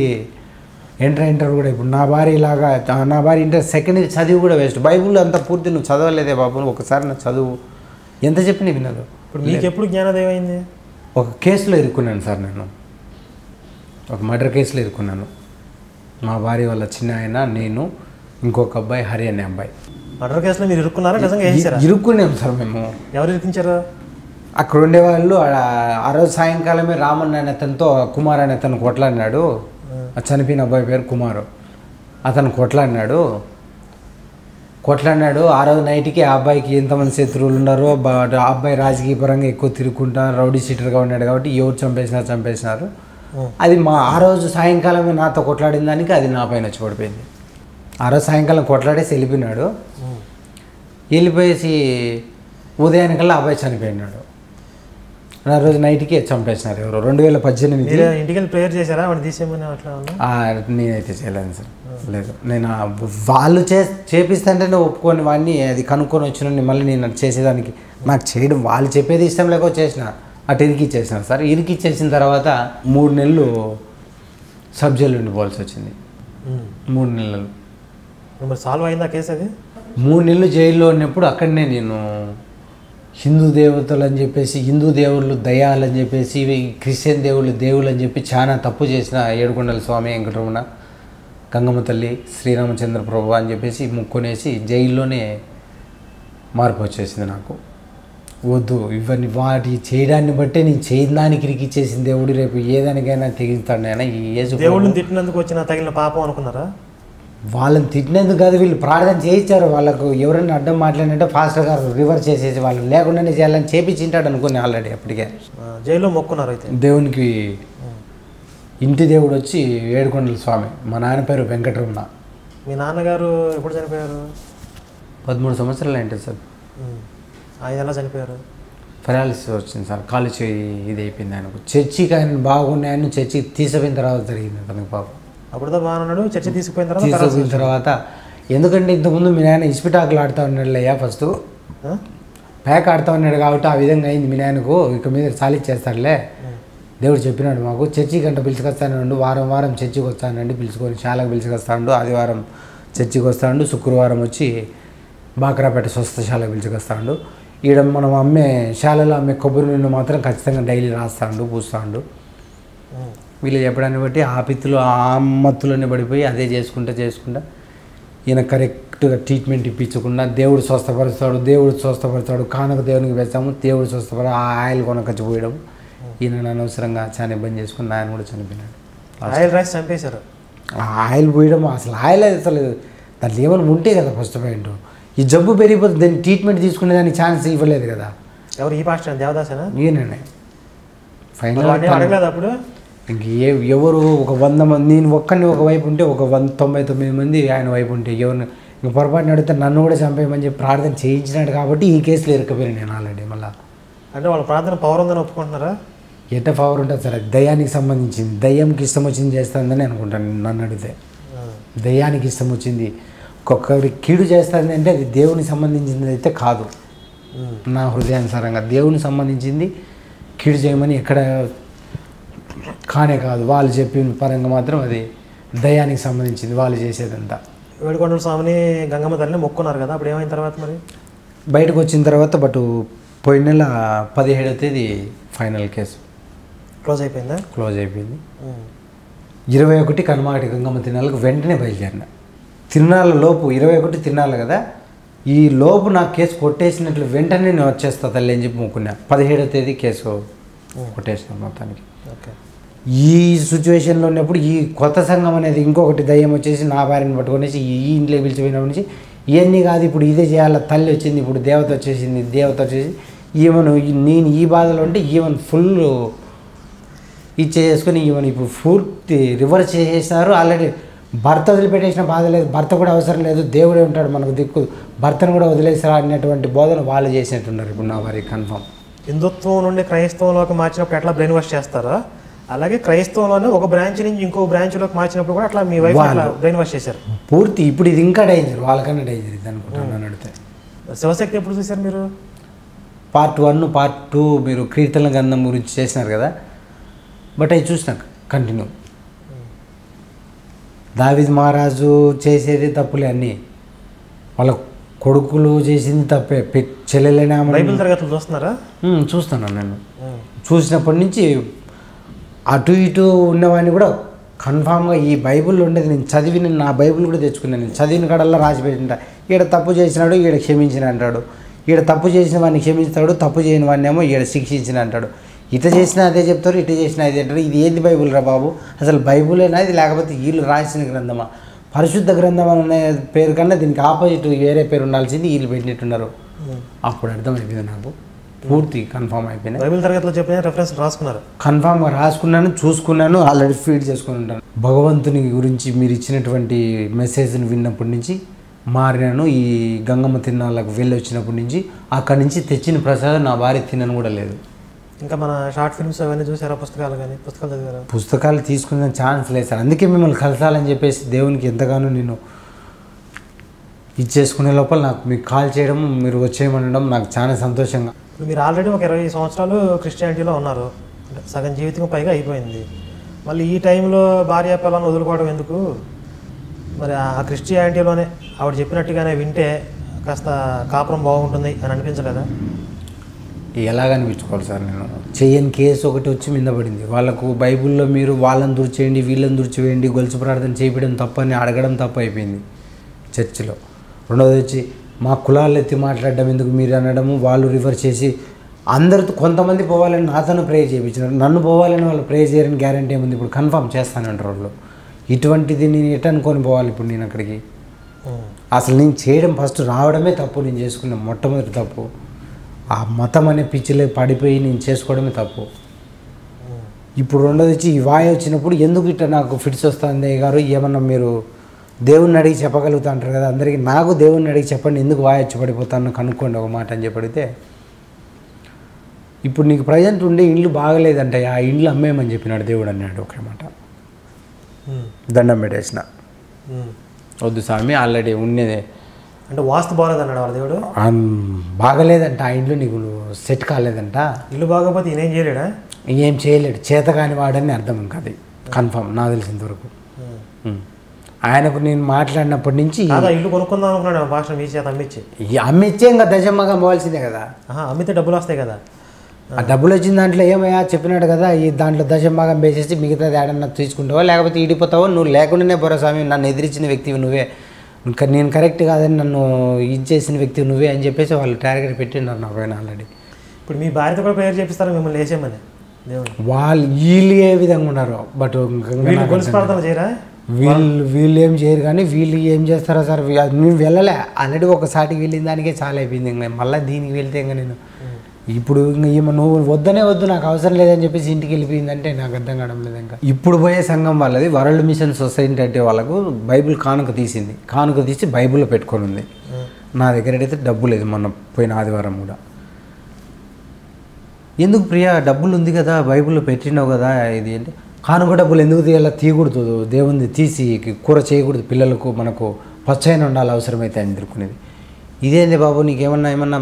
ఎంటర్ ఎంటర్ కూడా ఇప్పుడు నా భార్య ఇలాగా ఆ, నా భార్య ఇంటర్ సెకండ్ ఇయర్ చదివి కూడా వేస్ట్ బైబుల్ అంతా పూర్తి నువ్వు చదవలేదే బాబు నువ్వు ఒకసారి నా చదువు ఎంత చెప్పిన వినదు ఇప్పుడు మీకు ఎప్పుడు జ్ఞానోదయం అయింది ఒక కేసులో ఇరుక్కున్నాను సార్ నేను ఒక మర్డర్ కేసులో ఇరుక్కున్నాను మా భార్య వాళ్ళ చిన్న ఆయన నేను ఇంకొక అబ్బాయి హరి అనే అబ్బాయి మర్డర్ కేసులో మీరు ఇరుక్కున్నారా నిజంగా వేసారా ఇరుక్కున్నాం సార్ మేము ఎవరు ఇరికించారు అక్కడ ఉండేవాళ్ళు ఆ- ఆ రోజు సాయంకాలమే రామన్ అనే అతనితో కుమార్ అనే అతను కొట్లాడినాడు ఆ చనిపోయిన అబ్బాయి పేరు కుమారు అతను కొట్లాడినాడు కొట్లాడినాడు ఆ రోజు నైట్కి ఆ అబ్బాయికి ఎంతమంది శత్రువులు ఉన్నారో బట్ ఆ అబ్బాయి రాజకీయ పరంగా ఎక్కువ తిరుగుకుంటా రౌడీ షీటర్గా ఉన్నాడు కాబట్టి ఎవరు చంపేసినారు చంపేసినారు ఉం. అది మా ఆ రోజు సాయంకాలమే నాతో కొట్లాడిన దానికి అది నా పైన వచ్చి పడిపోయింది ఆ రోజు సాయంకాలం కొట్లాడేసి వెళ్ళిపోయినాడు ఉం. వెళ్ళిపోయేసి ఉదయానికల్లా అబ్బాయి చనిపోయినాడు ఆ రోజు నైట్కి చంపేసినారు ఎవరు రెండు వేల పద్దెనిమిది మీరు ఇంటికి వెళ్ళి ప్రేయర్ చేశారా వాడిని తీసేయమని అట్లా ఉన్నా ఆ, నేనైతే చేయలేను సార్ లేదు నేను ఆ వాళ్ళు చే చేపిస్తుంటేనే ఒప్పుకొని వాడిని అది కనుక్కొని వచ్చిన మళ్ళీ నేను అది చేసేదానికి నాకు చేయడం వాళ్ళు చెప్పేది ఇష్టం లేకో చేసిన అటు ఇరికిచ్చేసిన సార్ ఇరికిచ్చేసిన తర్వాత మూడు నెలలు సబ్జెక్టులు ఉండిపోవాల్సి వచ్చింది ఉం. మూడు నెలలు మరి సాల్వ్ అయిందా కేసు అది మూడు నెలలు జైల్లో ఉన్నప్పుడు అక్కడనే నేను హిందూ దేవతలు అని చెప్పేసి హిందూ దేవుళ్ళు దయాలని చెప్పేసి ఇవి క్రిస్టియన్ దేవుళ్ళు దేవుళ్ళు అని చెప్పి చాలా తప్పు చేసిన ఏడుకొండల స్వామి వెంకటరమణ గంగమ్మ తల్లి శ్రీరామచంద్ర ప్రభు అని చెప్పేసి ముక్కొనేసి జైల్లోనే మార్పు వచ్చేసింది నాకు వద్దు ఇవన్నీ వాటి చేయడాన్ని బట్టే నేను చేయడానికి ఇరికిచ్చేసిన దేవుడు రేపు ఏదానికైనా తెగిస్తాడు ఆయన ఈ యేసు ప్రభు- దేవుడిని తిట్టినందుకు వచ్చిన తగిలిన పాపం అనుకున్నారా వాళ్ళని తిట్టినందుకు కాదు వీళ్ళు ప్రార్థన చేయించారు వాళ్ళకు ఎవరైనా అడ్డం మాట్లాడినట్టే ఫాస్టర్ గారు రివర్స్ చేసేసి వాళ్ళు లేకుండానే చేయాలని చేపించింటాడు అనుకుని ఆల్రెడీ అప్పటికే ఆ, జైల్లో మొక్కున్నారు అయితే దేవునికి ఇంటి దేవుడు వచ్చి ఏడుకొండల స్వామి మా నాన్న పేరు వెంకటరమణ మీ నాన్నగారు ఎప్పుడు చనిపోయారు పదమూడు సంవత్సరాలు ఏంటి సార్ ఉమ్. ఆయన ఎలా చనిపోయారు పెరాలిసిస్ వచ్చింది సార్ కాలు చేయి ఇది అయిపోయింది ఆయనకు చర్చికి ఆయన బాగున్నాయని చర్చికి తీసిపోయిన తర్వాత జరిగింది అతనికి పాపం అప్పుడుతో బాగున్నాడు చర్చ తీసుకుపోయిన తర్వాత తీసుకుపోయిన తర్వాత ఎందుకంటే ఇంతకుముందు మీ నాయన ఇస్పిటాకులు ఆడుతూ ఉన్నాడు అయ్యా ఫస్ట్ ఆ? ప్యాక్ ఆడుతూ ఉన్నాడు కాబట్టి ఆ విధంగా అయింది మీ నాయనకు ఇక మీద సాలిచ్చేస్తాడులే దేవుడు చెప్పినాడు మాకు చర్చి గంట పిలుచుకొస్తానండు వారం వారం చర్చికి వస్తానండి పిలుచుకొని శాలకు పిలుచుకొస్తాడు ఆదివారం చర్చికి వస్తాడు శుక్రవారం వచ్చి బాక్రాపేట స్వస్థశాలకు పిలుచుకొస్తాడు ఈడ మనం అమ్మే శాలలో అమ్మే కొబ్బరి నూనె మాత్రం ఖచ్చితంగా డైలీ రాస్తాడు పూస్తాడు ఉమ్. వీళ్ళు చెప్పడాన్ని బట్టి ఆ పిత్తులు ఆ మత్తులోనే పడిపోయి అదే చేసుకుంటా చేసుకుంటా ఈయన కరెక్ట్గా ట్రీట్మెంట్ ఇప్పించకుండా దేవుడు స్వస్థపరుస్తాడు దేవుడు స్వస్థపరుస్తాడు కానుక దేవునికి వేస్తాము దేవుడు స్వస్థపడ ఆ ఆయిల్ కొనకొచ్చి పోయడం ఈయన అనవసరంగా చాలా ఇబ్బంది చేసుకుని ఆయన కూడా చనిపోయినాడు ఆయిల్ రైస్ చంపేశారు ఆ ఆయిల్ పోయడం అసలు ఆయిల్ అసలు దాంట్లో ఏమైనా ఉంటే కదా ఫస్ట్ పాయింట్ ఈ జబ్బు పెరిగిపోతే దాన్ని ట్రీట్మెంట్ తీసుకునే దానికి ఛాన్స్ ఇవ్వలేదు కదా ఎవరు ఈ పాస్టర్ దేవదాసేనా ఈయననే మరి వాడిని ఫైనల్ అడగలేదు అప్పుడు ఇంక ఏ ఎవరు ఒక వంద మంది నేను ఒక్కడిని ఒక వైపు ఉంటే ఒక వంద తొంభై తొమ్మిది మంది ఆయన వైపు ఉంటే ఎవరిని ఇంక పొరపాటున అడిగితే నన్ను కూడా చంపేయమని చెప్పి ప్రార్థన చేయించినాడు కాబట్టి ఈ కేసులో ఇరకపోయాను నేను ఆల్రెడీ మళ్ళీ అంటే వాళ్ళ ప్రార్థన పవర్ ఉందని ఒప్పుకుంటున్నారా ఎట్ట పవర్ ఉంటుంది సార్ అది దయ్యానికి సంబంధించింది దయ్యంకి ఇష్టం వచ్చింది చేస్తుందని అనుకుంటాను నన్ను అడిగితే ఆ. దయ్యానికి ఇష్టం వచ్చింది ఒక్కొక్కరి కీడు చేస్తుంది అంటే అది దేవునికి సంబంధించింది అయితే కాదు ఉమ్. నా హృదయానుసారంగా దేవునికి సంబంధించింది కీడు చేయమని ఎక్కడ కానే కాదు వాళ్ళు చెప్పిన పరంగా మాత్రం అది దయానికి సంబంధించింది వాళ్ళు చేసేదంతా వేడుకొండల స్వామిని గంగమ్మ తల్లిని మొక్కున్నారు కదా అప్పుడు ఏమైన తర్వాత మరి బయటకు వచ్చిన తర్వాత బట్ పోయిన నెల పదిహేడవ తేదీ ఫైనల్ కేసు క్లోజ్ అయిపోయిందా క్లోజ్ అయిపోయింది ఉమ్. ఇరవై ఒకటి కనుమాటి గంగమ్మ తిరునాళ్ళకు వెంటనే బయలుదేరిన తిరునాళ్ళ లోపు ఇరవై ఒకటి తిరునాళ్ళు కదా ఈ లోపు నాకు కేసు కొట్టేసినట్లు వెంటనే నేను వచ్చేస్తా తల్లి అని చెప్పి మొక్కున్నా పదిహేడవ తేదీ కేసు కొట్టేసిన మొత్తానికి ఓకే ఈ సిచ్యువేషన్లో ఉన్నప్పుడు ఈ కొత్త సంఘం అనేది ఇంకొకటి దయ్యం వచ్చేసి నా భార్యని పట్టుకొనేసి ఈ ఇంట్లో పిలిచిపోయినప్పటి నుంచి ఇవన్నీ కాదు ఇప్పుడు ఇదే చేయాలి తల్లి వచ్చింది ఇప్పుడు దేవత వచ్చేసింది దేవత వచ్చేసి ఈమెను ఈ- నేను ఈ బాధలో ఉంటే ఈమెను ఫుల్ ఇచ్చేసుకొని ఈమెను ఇప్పుడు పూర్తి రివర్స్ చేసేసినారు ఆల్రెడీ భర్త వదిలిపెట్టేసిన బాధ లేదు భర్త కూడా అవసరం లేదు దేవుడే ఉంటాడు మనకు దిక్కు భర్తను కూడా వదిలేసారా అనేటువంటి బోధన వాళ్ళు చేసినట్టున్నారు ఇప్పుడు నా వారి కన్ఫర్మ్ హిందుత్వం నుండి క్రైస్తవంలోకి మార్చినప్పుడు ఎట్లా బ్రెయిన్ వాష్ చేస్తారో అలాగే క్రైస్తవంలోనే ఒక బ్రాంచ్ నుంచి ఇంకో బ్రాంచ్లోకి మార్చినప్పుడు కూడా అట్లా మీ వైఫ్ అట్లా వాళ్ళు. బ్రెయిన్ వాష్ చేశారు పూర్తి ఇప్పుడు ఇది ఇంకా డేంజర్ వాళ్ళకన్నా డేంజర్ ఇది అనుకుంటాను నన్ను అడిగితే శివశక్తి ఎప్పుడు చూశారు మీరు పార్ట్ వన్ పార్ట్ టూ మీరు కీర్తన గంధం గురించి చేసినారు కదా బట్ అవి చూసిన కంటిన్యూ దావిద్ మహారాజు చేసేది తప్పులే అన్నీ వాళ్ళ కొడుకులు చేసింది తప్పే పె- చెల్లెలైనా ఆమె- బైబిల్ తరగతులు చూస్తున్నారా ఉమ్, చూస్తున్నాను నేను చూసినప్పటి నుంచి అటు ఇటు ఉన్నవాడిని కూడా కన్ఫామ్గా ఈ బైబిల్ ఉండేది నేను చదివిన నా బైబిల్ కూడా తెచ్చుకున్నాను నేను చదివిన కాడల్లా రాసి పెట్టింటా ఈడ తప్పు చేసినాడు ఈడ క్షమించిన అంటాడు ఈడ తప్పు చేసిన వాడిని క్షమిస్తాడు తప్పు చేయని వాడిని ఏమో ఈడ శిక్షించిన అంటాడు ఇట చేసినా అదే చెప్తారు ఇట చేసినా అదే అంటారు ఇది ఏంది బైబిల్ రా బాబు అసలు బైబులేనా ఇది లేకపోతే వీళ్ళు రాసిన గ్రంథమా పరిశుద్ధ గ్రంథం అనే పేరు కన్నా దీనికి ఆపోజిట్ వేరే పేరు ఉండాల్సింది వీళ్ళు పెట్టినట్టున్నారు అప్పుడు అర్థమైపోయింది నాకు పూర్తి కన్ఫామ్ అయిపోయినాయి బైబిల్ తరగతిలో చెప్పిన రెఫరెన్స్ రాసుకున్నారు కన్ఫామ్గా రాసుకున్నాను చూసుకున్నాను ఆల్రెడీ ఫీడ్ చేసుకుని ఉంటాను భగవంతుని గురించి మీరు ఇచ్చినటువంటి మెసేజ్ని విన్నప్పటి నుంచి మారినాను ఈ గంగమ్మ తిన్నాళ్ళకు వెళ్ళి వచ్చినప్పటి నుంచి అక్కడి నుంచి తెచ్చిన ప్రసాదం నా భార్య తినను కూడా లేదు ఇంకా మన షార్ట్ ఫిల్మ్స్ అవన్నీ చూసారా పుస్తకాలు కానీ పుస్తకాలు చదివారా పుస్తకాలు తీసుకునే ఛాన్స్ లేదు సార్ అందుకే మిమ్మల్ని కలసాలని చెప్పేసి దేవునికి ఎంతగానో నేను ఇచ్చేసుకునే లోపల నాకు మీకు కాల్ చేయడం మీరు వచ్చేయమనడం నాకు చాలా సంతోషంగా ఇప్పుడు మీరు ఆల్రెడీ ఒక ఇరవై సంవత్సరాలు క్రిస్టియానిటీలో ఉన్నారు అంటే సగం జీవితం పైగా అయిపోయింది మళ్ళీ ఈ టైంలో భార్య పిల్లలను వదులుకోవడం ఎందుకు మరి ఆ క్రిస్టియానిటీలోనే ఆవిడ చెప్పినట్టుగానే వింటే కాస్త కాపురం బాగుంటుంది అని అనిపించలేదా ఎలాగ అనిపించుకోవాలి సార్ నేను చెయ్యని కేసు ఒకటి వచ్చి మీద పడింది వాళ్ళకు బైబిల్లో మీరు వాళ్ళని దుర్చేయండి వీళ్ళని దుర్చివేయండి గొలుసు ప్రార్థన చేయడం తప్పని అడగడం తప్పు అయిపోయింది చర్చిలో రెండవది వచ్చి మా కులాలు ఎత్తి మాట్లాడడం ఎందుకు మీరు అనడము వాళ్ళు రివర్స్ చేసి అందరితో కొంతమంది పోవాలని నాతోనే ప్రేయర్ చేయించినారు నన్ను పోవాలని వాళ్ళు ప్రేయర్ చేయరని గ్యారంటీ ఏముంది ఇప్పుడు కన్ఫర్మ్ చేస్తానంటారు వాళ్ళు ఇటువంటిది నేను ఎటు అనుకొని పోవాలి ఇప్పుడు నేను అక్కడికి ఉమ్. అసలు నేను చేయడం ఫస్ట్ రావడమే తప్పు నేను చేసుకున్న మొట్టమొదటి తప్పు ఆ మతం అనే పిచ్చిలో పడిపోయి నేను చేసుకోవడమే తప్పు ఇప్పుడు రెండోది వచ్చి ఈ వాయు వచ్చినప్పుడు ఎందుకు ఇట్లా నాకు ఫిట్స్ వస్తుంది గారు ఏమన్నా మీరు దేవుణ్ణి అడిగి చెప్పగలుగుతా అంటారు కదా అందరికీ నాకు దేవుణ్ణి అడిగి చెప్పండి ఎందుకు వాయు వచ్చి పడిపోతాను కనుక్కోండి ఒక మాట అని చెప్పి అడిగితే ఇప్పుడు నీకు ప్రజెంట్ ఉండే ఇండ్లు బాగలేదంట ఆ ఇండ్లు అమ్మేయమని చెప్పినాడు దేవుడు అన్నాడు ఒక మాట ఉమ్. దండం పెట్టేసిన ఉమ్. వద్దు స్వామి ఆల్రెడీ ఉండేదే అంటే వాస్తు బాగలేదు అన్నాడు వాళ్ళ దేవుడు ఆన్ బాగలేదంట ఆ ఇంట్లో నీకు సెట్ కాలేదంట ఇల్లు బాగోపోతే ఈయనేం చేయలేడా ఏం చేయలేడు చేతగాని వాడని అర్థం ఇంకా అది కన్ఫర్మ్ నాకు తెలిసినంత వరకు ఉమ్. ఉం. ఆయనకు నేను మాట్లాడినప్పటి నుంచి కాదా ఇల్లు కొనుక్కుందాం అనుకున్నాడు భాష మీ చేత అమ్మిచ్చి ఈ అమ్మిచ్చే ఇంకా దశమ్మగా పోవాల్సిందే కదా ఆహా, అమ్మితే డబ్బులు వస్తాయి కదా ఆ డబ్బులు వచ్చిన దాంట్లో ఏమయ్యా చెప్పినాడు కదా ఈ దాంట్లో దశంభాగం వేసేసి మిగతాది ఏడన్నా తీసుకుంటావో లేకపోతే ఈడిపోతావో నువ్వు లేకుండానే పోరా స్వామి నన్ను ఎదిరించిన వ్యక్తివి నువ్వే ఇంకా నేను కరెక్ట్ కాదని నన్ను ఇది చేసిన వ్యక్తివి నువ్వే అని చెప్పేసి వాళ్ళు టార్గెట్ పెట్టినారు నా పైన ఆల్రెడీ ఇప్పుడు మీ భార్యతో కూడా ప్రేయర్ చేపిస్తారు మిమ్మల్ని వేసేయమని దేవుడు వాళ్ళు వీళ్ళు ఏ విధంగా ఉన్నారు బట్ వీళ్ళు గొలుసు ప్రార్థన చేయరా వీళ్ళు వీళ్ళు ఏం చేయరు కానీ వీళ్ళు ఏం చేస్తారో సార్ వీ- నేను వెళ్ళలే ఆల్రెడీ ఒకసారికి వెళ్ళిన దానికే చాలా అయిపోయింది ఇంకా మళ్ళీ దీనికి వెళ్తే ఇంకా నేను ఇప్పుడు ఇంకా ఈమె నువ్వు వద్దనే వద్దు నాకు అవసరం లేదని చెప్పేసి ఇంటికి వెళ్ళిపోయిందంటే నాకు అర్థం కావడం లేదు ఇంకా ఇప్పుడు పోయే సంఘం వాళ్ళది వరల్డ్ మిషన్ సొసైటీ అంటే వాళ్ళకు బైబిల్ కానుక తీసింది కానుక తీసి బైబిల్లో పెట్టుకొని ఉంది నా దగ్గర అయితే డబ్బు లేదు మొన్న పోయిన ఆదివారం కూడా ఎందుకు ప్రియా డబ్బులు ఉంది కదా బైబిల్లో పెట్టినావు కదా ఇది అంటే కానుక డబ్బులు ఎందుకు తీయాలా తీయకూడదు దేవుంది తీసి కూర చేయకూడదు పిల్లలకు మనకు పచ్చైన ఉండాలి అవసరమైతే అని ఎదుర్కొనేది ఇదేంది బాబు నీకేమన్నా ఏమన్నా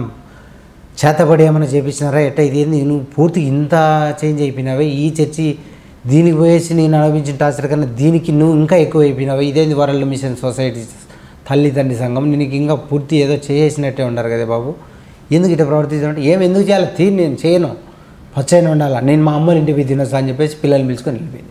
చేతపడి ఏమన్నా చేపించినారా ఎట్ట ఇదేంది నువ్వు పూర్తి ఇంత చేంజ్ అయిపోయినావే ఈ చర్చి దీనికి పోయేసి నేను అనుభవించిన టార్చర్ కన్నా దీనికి నువ్వు ఇంకా ఎక్కువ అయిపోయినావే ఇదేంది వరల్డ్ మిషన్ సొసైటీ తల్లి తండ్రి సంఘం నీకు ఇంకా పూర్తి ఏదో చేసేసినట్టే ఉండరు కదా బాబు ఎందుకు ఇట్లా ప్రవర్తించాలంటే ఏం ఎందుకు చేయాలి తీ నేను చేయను పచ్చైన ఉండాలా నేను మా అమ్మని ఇంటికి పోయి తినొస్తా అని చెప్పేసి పిల్లల్ని పిలుచుకొని వెళ్ళిపోయింది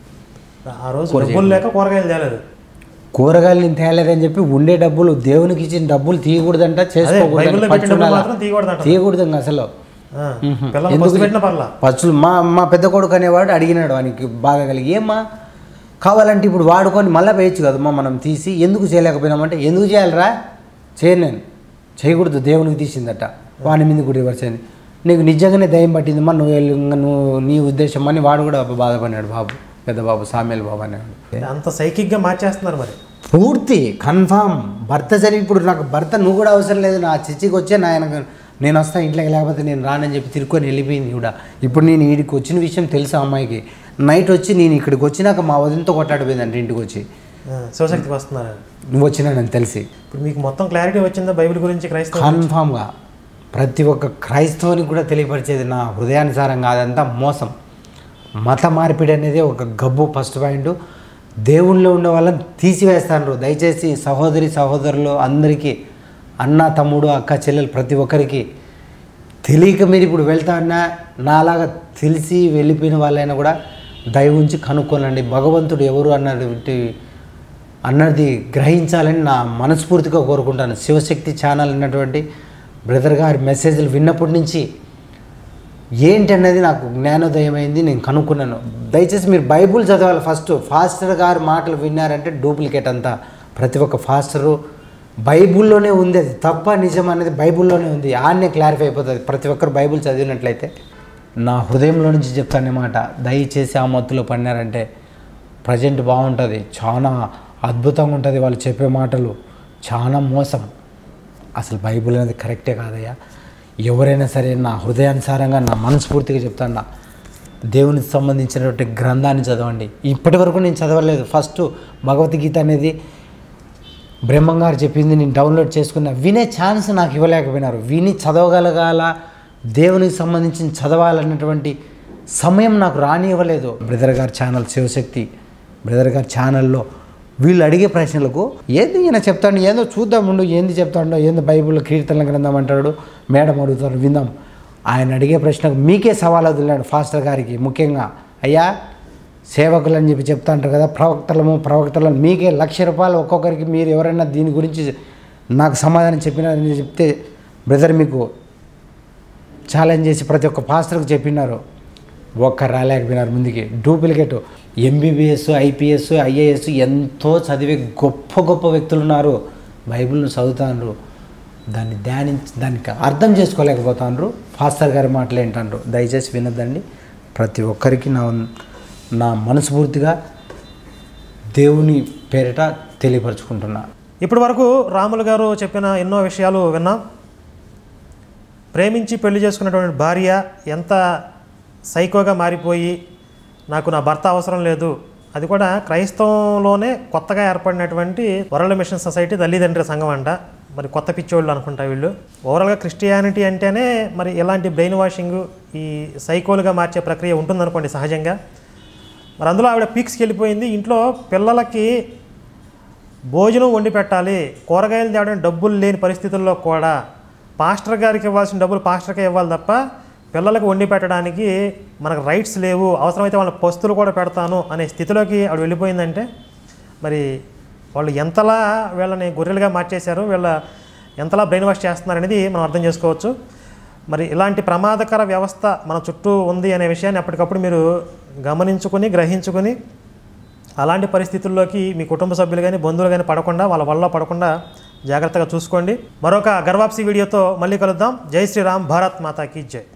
ఆ రోజు డబ్బులు లేక కూరగాయలు తేలేదు కూరగాయలు నేను తేలేదని చెప్పి ఉండే డబ్బులు దేవునికి ఇచ్చిన డబ్బులు తీయకూడదంట బైబిల్లో చేసుకోకూడదంట పెట్టిన పచ్చి డబ్బులు ఉండాలా. మాత్రం తీయకూడదంట తీయకూడదు ఇంకా అసలు ఆ, మ్మ్. పిల్లలు ఎందుకు పసుపు పెట్టిన పర్లా పచ్చులు మా మా పెద్ద కొడుకు అనేవాడు అడిగినాడు వానికి బాగా కలిగి ఏమ్మా కావాలంటే ఇప్పుడు వాడుకొని మళ్ళీ వేయచ్చు కదమ్మా మనం తీసి ఎందుకు చేయలేకపోయినామంటే ఎందుకు చేయాలిరా చేయను నేను చేయకూడదు దేవునికి తీసిందట వాని మీద కూడా రివర్స్ అయింది నీకు నిజంగానే దయ్యం పట్టిందమ్మా నువ్వు వెళ్ళు, ఇంకా నువ్వు నీ ఉద్దేశం అని వాడు కూడా బాధపడినాడు బాబు పెద్ద బాబు సామేల్ బాబు అనేవాడు అంత సైకిక్గా మార్చేస్తున్నారు మరి పూర్తి కన్ఫామ్ భర్త సరి ఇప్పుడు నాకు భర్త నువ్వు కూడా అవసరం లేదు నా చర్చికి వచ్చే నాయన నేను వస్తా ఇంట్లోకి లేకపోతే నేను రానని చెప్పి తిరుక్కొని వెళ్ళిపోయింది కూడా ఇప్పుడు నేను వీడికి వచ్చిన విషయం తెలుసు ఆ అమ్మాయికి నైట్ వచ్చి నేను ఇక్కడికి వచ్చినాక మా వదినతో కొట్టాడిపోయిందంటే ఇంటికి వచ్చి ఆ, శివశక్తికి వస్తున్నారు నువ్వు వచ్చినానని తెలిసి ఇప్పుడు మీకు మొత్తం క్లారిటీ వచ్చిందా బైబిల్ గురించి క్రైస్తవ కన్ఫామ్గా ప్రతి ఒక్క క్రైస్తవునికి కూడా తెలియపరిచేది నా హృదయానుసారంగా అదంతా మోసం మత మార్పిడి అనేది ఒక గబ్బు ఫస్ట్ పాయింట్ దేవుళ్ళో ఉండే వాళ్ళని తీసివేస్తాను దయచేసి సహోదరి సహోదరులు అందరికీ అన్న తమ్ముడు అక్క చెల్లెలు ప్రతి ఒక్కరికి తెలియక మీరు ఇప్పుడు వెళ్తా ఉన్నా నాలాగా తెలిసి వెళ్ళిపోయిన వాళ్ళైనా కూడా దయ ఉంచి కనుక్కోనండి భగవంతుడు ఎవరు అన్నటువంటి అన్నది గ్రహించాలని నా మనస్ఫూర్తిగా కోరుకుంటాను శివశక్తి ఛానల్ అన్నటువంటి బ్రదర్ గారి మెసేజ్లు విన్నప్పటి నుంచి ఏంటి అన్నది నాకు జ్ఞానోదయం అయింది నేను కనుక్కున్నాను దయచేసి మీరు బైబుల్ చదవాలి ఫస్ట్ ఫాస్టర్ గారి మాటలు విన్నారంటే డూప్లికేట్ అంతా ప్రతి ఒక్క ఫాస్టరు బైబుల్లోనే ఉంది అది తప్ప నిజం అనేది బైబుల్లోనే ఉంది ఆన్నే క్లారిఫై అయిపోతుంది ప్రతి ఒక్కరు బైబుల్ చదివినట్లయితే నా హృదయంలో నుంచి చెప్తాను మాట దయచేసి ఆ మత్తులో పడినారంటే ప్రజెంట్ బాగుంటుంది చాలా అద్భుతంగా ఉంటుంది వాళ్ళు చెప్పే మాటలు చాలా మోసం అసలు బైబిల్ అనేది కరెక్టే కాదయ్యా ఎవరైనా సరే నా హృదయానుసారంగా నా మనస్ఫూర్తిగా చెప్తాను దేవునికి సంబంధించినటువంటి గ్రంథాన్ని చదవండి ఇప్పటి వరకు నేను చదవలేదు ఫస్ట్ భగవద్గీత అనేది బ్రహ్మం గారు చెప్పింది నేను డౌన్లోడ్ చేసుకున్న వినే ఛాన్స్ నాకు ఇవ్వలేకపోయినారు విని చదవగలగాల దేవునికి సంబంధించిన చదవాలన్నటువంటి సమయం నాకు రానివ్వలేదు బ్రదర్ గారి ఛానల్ శివశక్తి బ్రదర్ గారి ఛానల్లో వీళ్ళు అడిగే ప్రశ్నలకు ఏంది ఈయన చెప్తాడు ఏందో చూద్దాం ఉండు ఏంది చెప్తాడో ఏందో బైబిల్లో కీర్తన గ్రంథం అంటాడు మేడం అడుగుతారు విందాం ఆయన అడిగే ప్రశ్నకు మీకే సవాల్ వదిలాడు ఫాస్టర్ గారికి ముఖ్యంగా అయ్యా సేవకులు అని చెప్పి చెప్తా అంటారు కదా ప్రవక్తలము ప్రవక్తలను మీకే లక్ష రూపాయలు ఒక్కొక్కరికి మీరు ఎవరైనా దీని గురించి నాకు సమాధానం చెప్పినారని చెప్తే బ్రదర్ మీకు ఛాలెంజ్ చేసి ప్రతి ఒక్క పాస్టర్కి చెప్పినారు ఒక్క రాలేకపోయినారు ముందుకి డూప్లికేట్ ఎంబీబీఎస్ ఐపీఎస్ ఐఏఎస్ ఎంతో చదివే గొప్ప గొప్ప వ్యక్తులు ఉన్నారు బైబిల్ను చదువుతాండ్రు దాన్ని ధ్యానించి దానికి అర్థం చేసుకోలేకపోతాండ్రు ఫాస్టర్ గారి మాటలు ఏంటండ్రు దయచేసి వినొద్దండి ప్రతి ఒక్కరికి నా నా మనస్ఫూర్తిగా దేవుని పేరిట తెలియపరచుకుంటున్నా ఇప్పటి వరకు రాములు గారు చెప్పిన ఎన్నో విషయాలు విన్నాం ప్రేమించి పెళ్లి చేసుకున్నటువంటి భార్య ఎంత సైకోగా మారిపోయి నాకు నా భర్త అవసరం లేదు అది కూడా క్రైస్తవంలోనే కొత్తగా ఏర్పడినటువంటి వరల్డ్ మిషన్ సొసైటీ తల్లిదండ్రుల సంఘం అంట మరి కొత్త పిచ్చోళ్ళు అనుకుంటా వీళ్ళు ఓవరాల్గా క్రిస్టియానిటీ అంటేనే మరి ఇలాంటి బ్రెయిన్ వాషింగ్ ఈ సైకోలుగా మార్చే ప్రక్రియ ఉంటుందనుకోండి సహజంగా మరి అందులో ఆవిడ పీక్స్కి వెళ్ళిపోయింది ఇంట్లో పిల్లలకి భోజనం వండి పెట్టాలి కూరగాయలు తేవడానికి డబ్బులు లేని పరిస్థితుల్లో కూడా పాస్టర్ గారికి ఇవ్వాల్సిన డబ్బులు పాస్టర్కే ఇవ్వాలి తప్ప పిల్లలకు వండి పెట్టడానికి మనకు రైట్స్ లేవు అవసరమైతే వాళ్ళ పస్తులు కూడా పెడతాను అనే స్థితిలోకి ఆవిడ వెళ్ళిపోయిందంటే మరి వాళ్ళు ఎంతలా వీళ్ళని గొర్రెలుగా మార్చేశారు వీళ్ళ ఎంతలా బ్రెయిన్ వాష్ చేస్తున్నారు అనేది మనం అర్థం చేసుకోవచ్చు మరి ఇలాంటి ప్రమాదకర వ్యవస్థ మన చుట్టూ ఉంది అనే విషయాన్ని అప్పటికప్పుడు మీరు గమనించుకొని గ్రహించుకొని అలాంటి పరిస్థితుల్లోకి మీ కుటుంబ సభ్యులు కానీ బంధువులు కానీ పడకుండా వాళ్ళ వల్ల పడకుండా జాగ్రత్తగా చూసుకోండి మరొక గర్వాప్సి వీడియోతో మళ్ళీ కలుద్దాం జై శ్రీరామ్ భారత్ మాతాకి జై